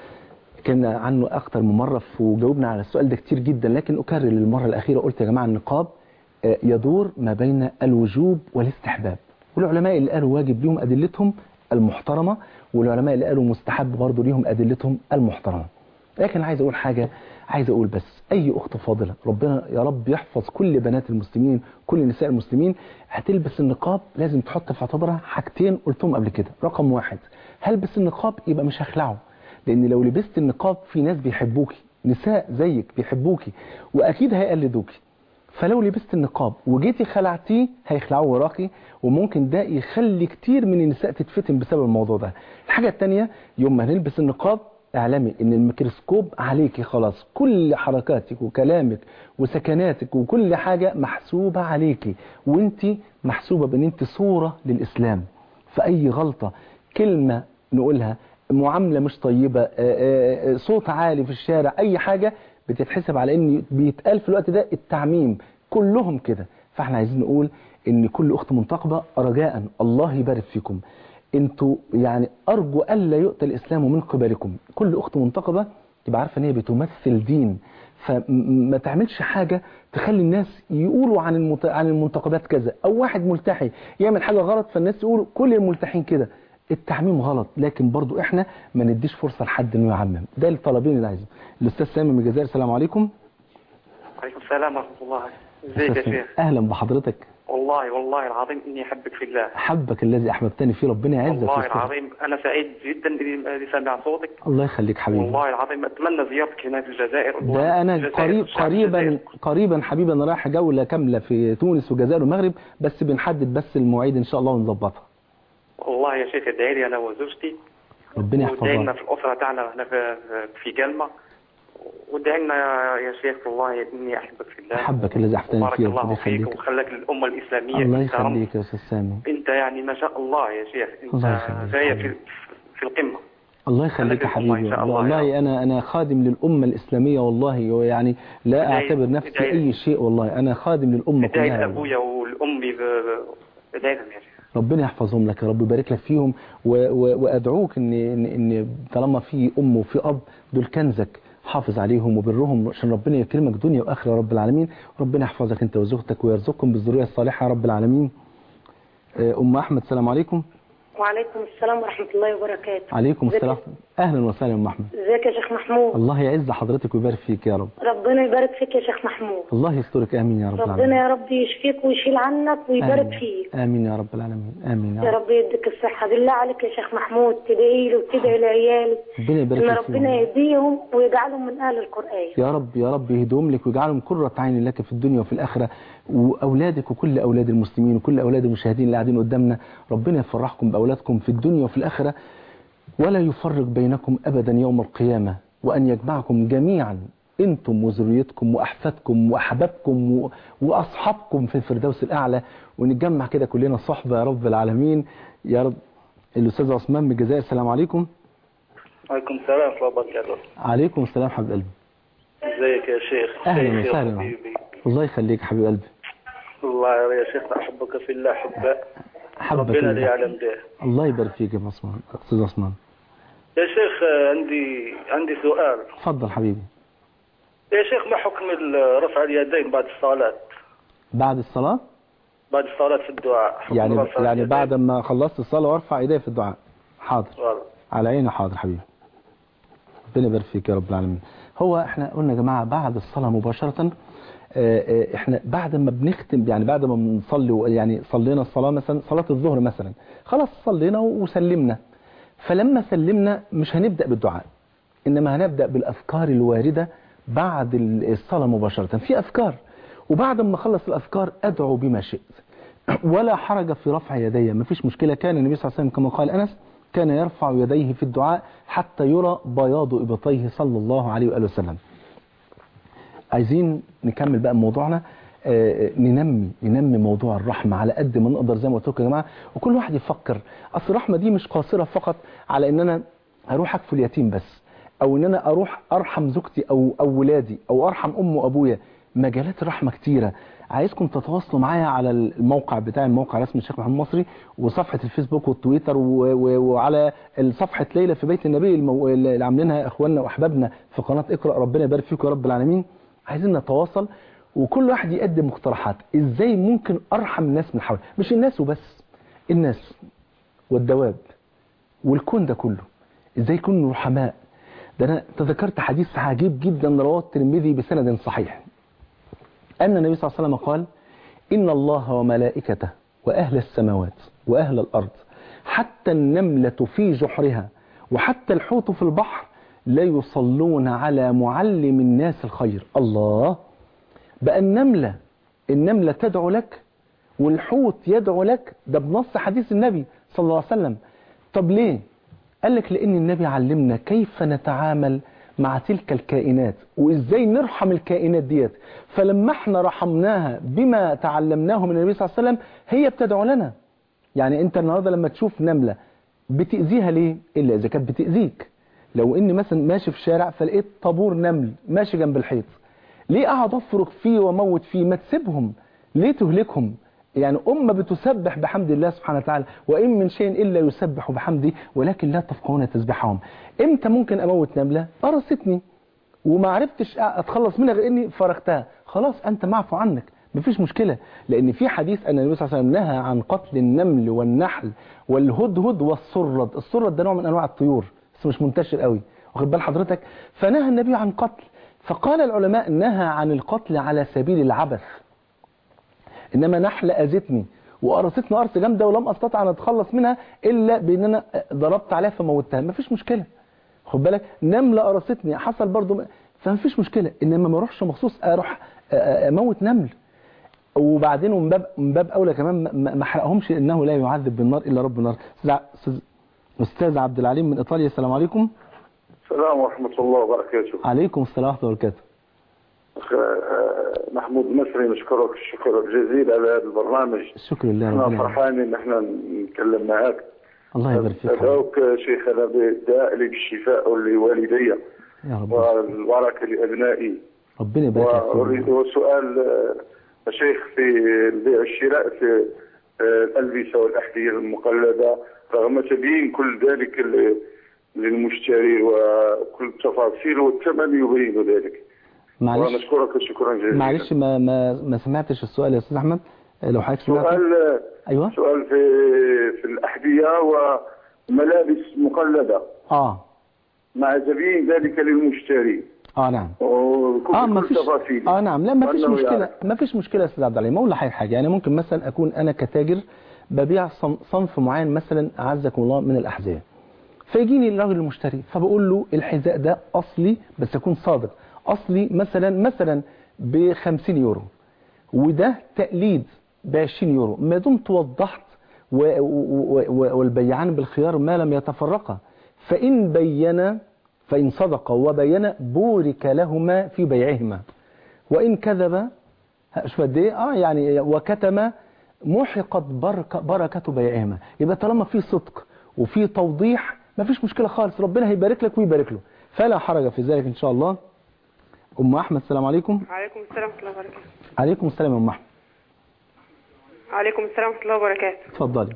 كان عنه اكتر من مره وجاوبنا على السؤال ده كتير جدا لكن اكرر للمره الاخيره قلت يا جماعه النقاب آه، يدور ما بين الوجوب والاستحباب والعلماء اللي قالوا واجب ليهم ادلتهم المحترمه والعلماء اللي قالوا مستحب برضه ليهم ادلتهم المحترمه لكن عايز اقول حاجه عايز اقول بس اي اخت فاضله ربنا يا رب يحفظ كل بنات المسلمين كل نساء المسلمين هتلبس النقاب لازم تحط في اعتبارها حاجتين قلتهم قبل كده رقم واحد هلبس النقاب يبقى مش هخلعه لان لو لبست النقاب في ناس بيحبوكي نساء زيك بيحبوكي واكيد هيقلدوكي فلو لبست النقاب وجيتي خلعتيه هيخلعوه وراكي وممكن ده يخلي كتير من النساء تتفتن بسبب الموضوع ده الحاجة التانية يوم ما هنلبس النقاب اعلمي ان الميكروسكوب عليكي خلاص كل حركاتك وكلامك وسكناتك وكل حاجة محسوبة عليكي وانت محسوبة بان انت صورة للاسلام فاي غلطة كلمة نقولها معاملة مش طيبة آه، آه، آه، صوت عالي في الشارع اي حاجة بتتحسب على ان بيتقال في الوقت ده التعميم كلهم كده فاحنا عايزين نقول ان كل اخت منتقبة رجاء الله يبارك فيكم انتوا يعني ارجو الا يؤتى الاسلام من قبلكم كل اخت منتقبة تبقى عارفة ان هي بتمثل دين فما تعملش حاجة تخلي الناس يقولوا عن المت... عن المنتقبات كذا او واحد ملتحي يعمل حاجة غلط فالناس يقولوا كل الملتحين كده التعميم غلط لكن برضو احنا ما نديش فرصة لحد انه يعمم ده الطلبين اللي عايزين الاستاذ سامي من الجزائر السلام عليكم وعليكم السلام ورحمة الله ازيك يا شيخ اهلا بحضرتك والله والله العظيم اني احبك في الله حبك الذي احببتني فيه ربنا يعزك والله ويسترك. العظيم انا سعيد جدا بإني سامع صوتك الله يخليك حبيبي والله العظيم اتمنى زيارتك هنا في الجزائر ده انا الجزائر قريب والشعب قريبا الجزائري. قريبا حبيبي انا رايح جوله كامله في تونس والجزائر والمغرب بس بنحدد بس المواعيد ان شاء الله ونظبطها والله يا شيخ ادعي لي انا وزوجتي ربنا وادعي لنا يحفظها في الاسره تاعنا هنا في في جلمه وادعي لنا يا- يا شيخ والله اني احبك في الله حبك الذي احببتني بارك فيه الله ربنا فيك يخليك وخلاك للامه الاسلاميه الله انت رمز. يخليك يا استاذ سامي انت يعني ما شاء الله يا شيخ انت الله يخليك. غايه في في القمه الله يخليك يا خليك الأمة إن حبيبي شاء الله يا والله انا انا خادم للامه الاسلاميه والله ويعني لا ادعي- اعتبر نفسي ادعي- اي شيء والله انا خادم للامه ادعي كلها لابويا والامي ب- ب- ادعي لهم يا شيخ ربنا يحفظهم لك يا رب ويبارك لك فيهم و... و... وادعوك ان ان ان طالما في ام وفي اب دول كنزك حافظ عليهم وبرهم عشان ربنا يكرمك دنيا واخره يا رب العالمين وربنا يحفظك انت وزوجتك ويرزقكم بالذريه الصالحه يا رب العالمين آه، ام احمد السلام عليكم وعليكم السلام ورحمة الله وبركاته عليكم ازيك السلام اهلا وسهلا يا ام احمد ازيك يا شيخ محمود الله يعز حضرتك ويبارك فيك يا رب ربنا يبارك فيك يا شيخ محمود الله يسترك امين يا رب ربنا العالمين يا رب يشفيك ويشيل عنك ويبارك آمين. فيك امين يا رب العالمين امين يا يا رب رب يديك الصحة بالله عليك يا شيخ محمود تدعي له وتدعي لعيالي ربنا يبارك ان لك ربنا فيهم يهديهم ويجعلهم من اهل القرآن يا رب يا رب يهدهم لك ويجعلهم قرة عين لك في الدنيا وفي الآخرة وأولادك وكل أولاد المسلمين وكل أولاد المشاهدين اللي قاعدين قدامنا ربنا يفرحكم بأولادكم في الدنيا وفي الآخرة ولا يفرق بينكم أبدا يوم القيامة وأن يجمعكم جميعا أنتم وذريتكم وأحفادكم وأحبابكم و- وأصحابكم في الفردوس الأعلى ونتجمع كده كلنا صحبة يا رب العالمين يا رب الأستاذ عثمان من الجزائر السلام عليكم وعليكم السلام ورحمة الله وبركاته عليكم السلام حبيب قلبي ازيك يا شيخ أهلا شيخي وسهلا وحبيبي الله يخليك حبيب قلبي الله يا شيخ أحبك في الله حبا حبك ربنا الله. اللي يعلم ده الله يبارك فيك يا أبو عثمان أستاذ عثمان يا شيخ آه، عندي عندي سؤال اتفضل حبيبي يا شيخ ما حكم ال- رفع اليدين بعد الصلاة بعد الصلاة بعد الصلاة في الدعاء حكم يعني رفع يعني اليدين. بعد ما خلصت الصلاة وارفع ايدي في الدعاء حاضر والله. على عيني حاضر حبيبي ربنا يبارك فيك يا رب العالمين هو احنا قلنا يا جماعة بعد الصلاة مباشرة آه، آه، احنا بعد ما بنختم يعني بعد ما بنصلي يعني صلينا الصلاة مثلا صلاة الظهر مثلا خلاص صلينا وسلمنا فلما سلمنا مش هنبدأ بالدعاء إنما هنبدأ بالأفكار الواردة بعد الصلاة مباشرة في أفكار وبعد ما أخلص الأفكار أدعو بما شئت ولا حرج في رفع يدي ما فيش مشكلة كان النبي صلى الله عليه وسلم كما قال أنس كان يرفع يديه في الدعاء حتى يرى بياض إبطيه صلى الله عليه وآله وسلم عايزين نكمل بقى موضوعنا آه، ننمي ننمي موضوع الرحمة على قد ما نقدر زي ما قلت لكم يا جماعة وكل واحد يفكر أصل الرحمة دي مش قاصرة فقط على إن أنا هروح أكفل اليتيم بس أو إن أنا أروح أرحم زوجتي أو أو ولادي أو أرحم أم وأبويا مجالات الرحمة كتيرة عايزكم تتواصلوا معايا على الموقع بتاع الموقع رسمي الشيخ محمد مصري وصفحة الفيسبوك والتويتر و- و- وعلى صفحة ليلى في بيت النبي المو... اللي عاملينها اخواننا واحبابنا في قناة اقرأ ربنا يبارك فيكم يا رب العالمين عايزين نتواصل وكل واحد يقدم مقترحات ازاي ممكن ارحم الناس من حولي مش الناس وبس الناس والدواب والكون ده كله ازاي يكونوا رحماء ده انا تذكرت حديث عجيب جدا رواه الترمذي بسند صحيح أن النبي صلى الله عليه وسلم قال إن الله وملائكته وأهل السماوات وأهل الأرض حتى النملة في جحرها وحتى الحوت في البحر لا يصلون على معلم الناس الخير الله بقى النملة النملة تدعو لك والحوت يدعو لك ده بنص حديث النبي صلى الله عليه وسلم طب ليه قال لك لأن النبي علمنا كيف نتعامل مع تلك الكائنات وإزاي نرحم الكائنات ديت فلما احنا رحمناها بما تعلمناه من النبي صلى الله عليه وسلم هي بتدعو لنا يعني انت النهاردة لما تشوف نملة بتأذيها ليه إلا إذا كانت بتأذيك لو إني مثلا ماشي في شارع فلقيت طابور نمل ماشي جنب الحيط ليه أقعد أفرك فيه وأموت فيه ما تسيبهم ليه تهلكهم يعني أمة بتسبح بحمد الله سبحانه وتعالى وإن من شيء إلا يسبح بحمده ولكن لا تفقهون تسبحهم إمتى ممكن أموت نملة قرصتني وما عرفتش أتخلص منها غير إني فرقتها خلاص أنت معفو عنك مفيش مشكلة لأن في حديث أن النبي صلى الله عليه وسلم نهى عن قتل النمل والنحل والهدهد والسرد السرد ده نوع من أنواع الطيور بس مش منتشر قوي واخد بال حضرتك فنهى النبي عن قتل فقال العلماء نهى عن القتل على سبيل العبث انما نحله اذتني وقرصتني قرص جامده ولم استطع ان اتخلص منها الا بان انا ضربت عليها فموتها مفيش مشكله خد بالك نمله قرصتني حصل برضو فمفيش مشكله انما ما اروحش مخصوص اروح اموت نمل وبعدين من باب من باب اولى كمان ما ما احرقهمش انه لا يعذب بالنار الا رب النار استاذ استاذ عبد العليم من ايطاليا السلام عليكم السلام ورحمة الله وبركاته عليكم السلام ورحمه الله وبركاته أخ آه، محمود مصري نشكرك الشكر الجزيل على هذا البرنامج الشكر لله احنا ربنا يعافيك. فرحانين ان احنا نتكلم معك الله يبارك فيك حبيبي. ادعوك شيخنا بالداء لي بالشفاء لوالدي يا رب والبركة لابنائي ربنا يبارك لك فيك. واريد سؤال آه، شيخ في البيع والشراء في آه، الألبسة والأحذية المقلدة رغم تبيين كل ذلك ل- للمشتري وكل التفاصيل والثمن يبين ذلك معلش ونشكرك شكرا جزيلا معلش ما ما ما سمعتش السؤال يا استاذ احمد لو حضرتك سمعت سؤال ايوه سؤال في في الأحذية وملابس مقلدة اه مع تبيين ذلك للمشتري اه نعم وكل اه ما كل فيش تفاصيل اه نعم لا ما فيش وأنه مشكله يعني- ما فيش مشكله يا استاذ عبد العليم اقول لحضرتك حاجه يعني ممكن مثلا اكون انا كتاجر ببيع صن- صنف معين مثلا اعزكم الله من الاحذيه فيجيني الراجل المشتري فبقول له الحذاء ده اصلي بس اكون صادق اصلي مثلا مثلا ب 50 يورو وده تقليد ب 20 يورو ما دمت وضحت و- و- و- والبيعان بالخيار ما لم يتفرقا فإن بينا فإن صدق وبين بورك لهما في بيعهما وإن كذب شوف قد ايه اه يعني وكتم محقت بركة, بركة بيعهما يبقى طالما في صدق وفي توضيح ما فيش مشكلة خالص ربنا هيبارك لك ويبارك له فلا حرج في ذلك إن شاء الله أم أحمد السلام عليكم عليكم السلام ورحمة الله وبركاته عليكم السلام يا أم أحمد عليكم السلام ورحمة الله وبركاته اتفضلي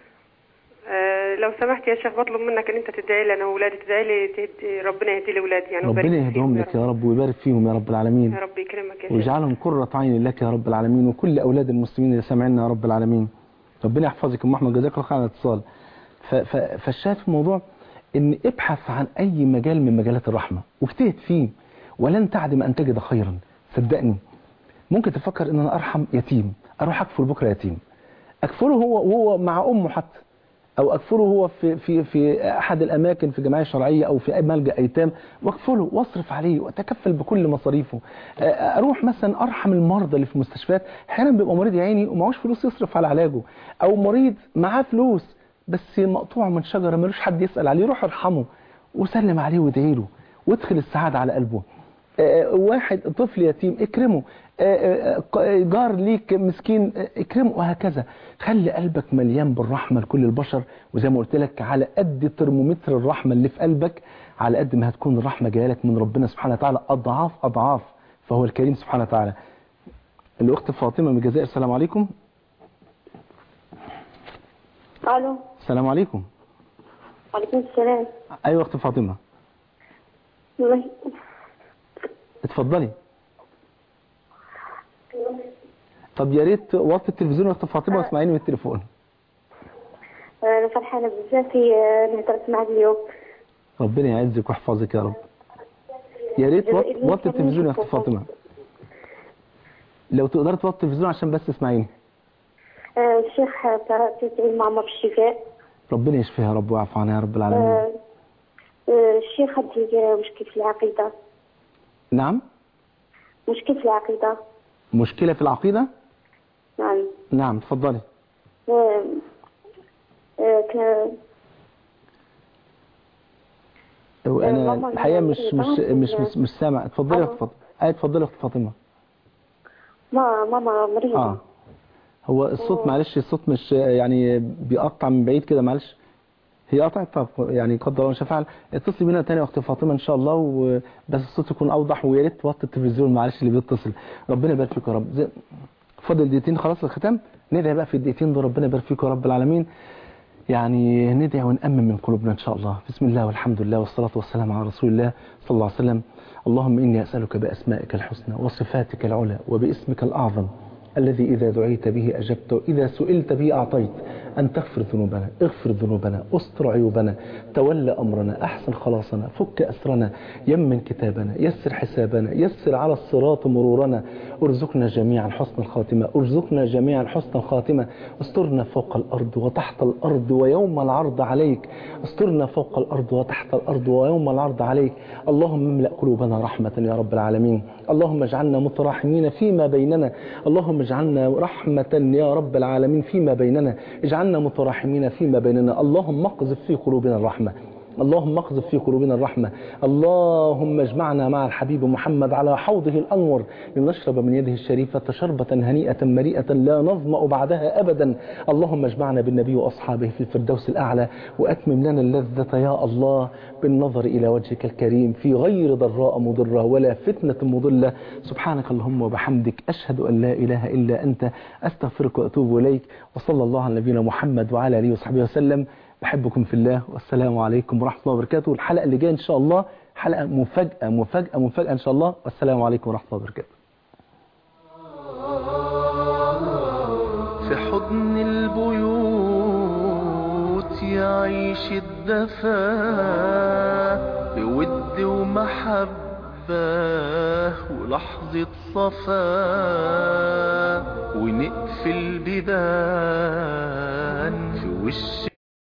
آه لو سمحت يا شيخ بطلب منك ان انت تدعي لي انا واولادي تدعي لي تهدي ربنا يهدي لي اولادي يعني ويبارك ربنا فيهم يهديهم يا لك يا رب ويبارك فيهم يا رب العالمين يا رب يكرمك يا شيخ ويجعلهم قرة عين لك يا رب العالمين وكل أولاد المسلمين اللي سامعيننا يا رب العالمين ربنا يحفظك يا أم أحمد جزاك الله خير على الاتصال ف- ف- فالشاهد في الموضوع إن ابحث عن أي مجال من مجالات الرحمة واجتهد فيه ولن تعدم أن تجد خيرا صدقني ممكن تفكر إن أنا أرحم يتيم أروح أكفر بكرة يتيم أكفره هو وهو مع أمه حتى او اكفله هو في في في احد الاماكن في جمعيه شرعيه او في أي ملجا ايتام واكفله واصرف عليه واتكفل بكل مصاريفه آه، اروح مثلا ارحم المرضى اللي في المستشفيات احيانا بيبقى مريض يا عيني ومعهوش فلوس يصرف على علاجه او مريض معاه فلوس بس مقطوع من شجره ملوش حد يسال عليه روح ارحمه وسلم عليه وادعي له وادخل السعاده على قلبه آه، واحد طفل يتيم اكرمه آه، آه، جار ليك مسكين آه، اكرمه وهكذا خلي قلبك مليان بالرحمة لكل البشر وزي ما قلت لك على قد ترمومتر الرحمة اللي في قلبك على قد ما هتكون الرحمة جايه لك من ربنا سبحانه وتعالى أضعاف أضعاف فهو الكريم سبحانه وتعالى الأخت فاطمة من الجزائر السلام عليكم الو السلام عليكم وعليكم السلام أيوة أخت فاطمة والله اتفضلي طب يا ريت وطي التلفزيون يا أخت فاطمة واسمعيني من التليفون انا فرحانه بزاف في اني هضرت معك اليوم ربنا يعزك ويحفظك يا رب يا ريت وط- وطي التلفزيون يا أخت فاطمة لو تقدر توطي التلفزيون عشان بس تسمعيني آه، الشيخ تدعي ماما بالشفاء ربنا يشفيها يا رب ويعفو عنها يا رب العالمين آه، آه، الشيخ عندي مشكل في العقيده نعم مشكل في العقيده مشكلة في العقيدة نعم نعم اتفضلي آه، آه، ك- انا ماما الحقيقة مش هي مش مريضة. مش مش, مش سامع اتفضلي يا اخت فاطمة اي اتفضلي يا اخت فاطمة ما ماما مريضه اه هو الصوت معلش الصوت مش يعني بيقطع من بعيد كده معلش هي قطعت طب يعني قدر الله ما شاء فعل اتصلي بينا تاني يا اخت فاطمه ان شاء الله وبس الصوت يكون اوضح ويا ريت توطي التلفزيون معلش اللي بيتصل ربنا يبارك فيك يا رب زي- فاضل دقيقتين خلاص الختام ندعي بقى في الدقيقتين دول ربنا يبارك فيك يا رب العالمين يعني ندعي ونأمن من قلوبنا إن شاء الله بسم الله والحمد لله والصلاة والسلام على رسول الله صلى الله عليه وسلم اللهم إني أسألك بأسمائك الحسنى وصفاتك العلى وباسمك الأعظم الذي إذا دعيت به أجبت وإذا سئلت به أعطيت أن تغفر ذنوبنا اغفر ذنوبنا استر عيوبنا تولى أمرنا أحسن خلاصنا فك أسرنا يمن كتابنا يسر حسابنا يسر على الصراط مرورنا ارزقنا جميعا حسن الخاتمة ارزقنا جميعا حسن الخاتمة استرنا فوق الأرض وتحت الأرض ويوم العرض عليك استرنا فوق الأرض وتحت الأرض ويوم العرض عليك اللهم املأ قلوبنا رحمة يا رب العالمين اللهم اجعلنا متراحمين فيما بيننا اللهم اجعلنا رحمة يا رب العالمين فيما بيننا اجعلنا متراحمين فيما بيننا اللهم اقذف في قلوبنا الرحمة اللهم اقذف في قلوبنا الرحمة اللهم اجمعنا مع الحبيب محمد على حوضه الأنور لنشرب من يده الشريفة شربة هنيئة مريئة لا نظمأ بعدها أبدا اللهم اجمعنا بالنبي وأصحابه في الفردوس الأعلى وأتمم لنا اللذة يا الله بالنظر إلى وجهك الكريم في غير ضراء مضرة ولا فتنة مضلة سبحانك اللهم وبحمدك أشهد أن لا إله إلا أنت أستغفرك وأتوب إليك وصلى الله على نبينا محمد وعلى آله وصحبه وسلم بحبكم في الله والسلام عليكم ورحمة الله وبركاته الحلقة اللي جاية إن شاء الله حلقة مفاجأة مفاجأة مفاجأة إن شاء الله والسلام عليكم ورحمة الله وبركاته في حضن البيوت يعيش الدفا بود ومحبة ولحظة صفا ونقفل بيبان في وش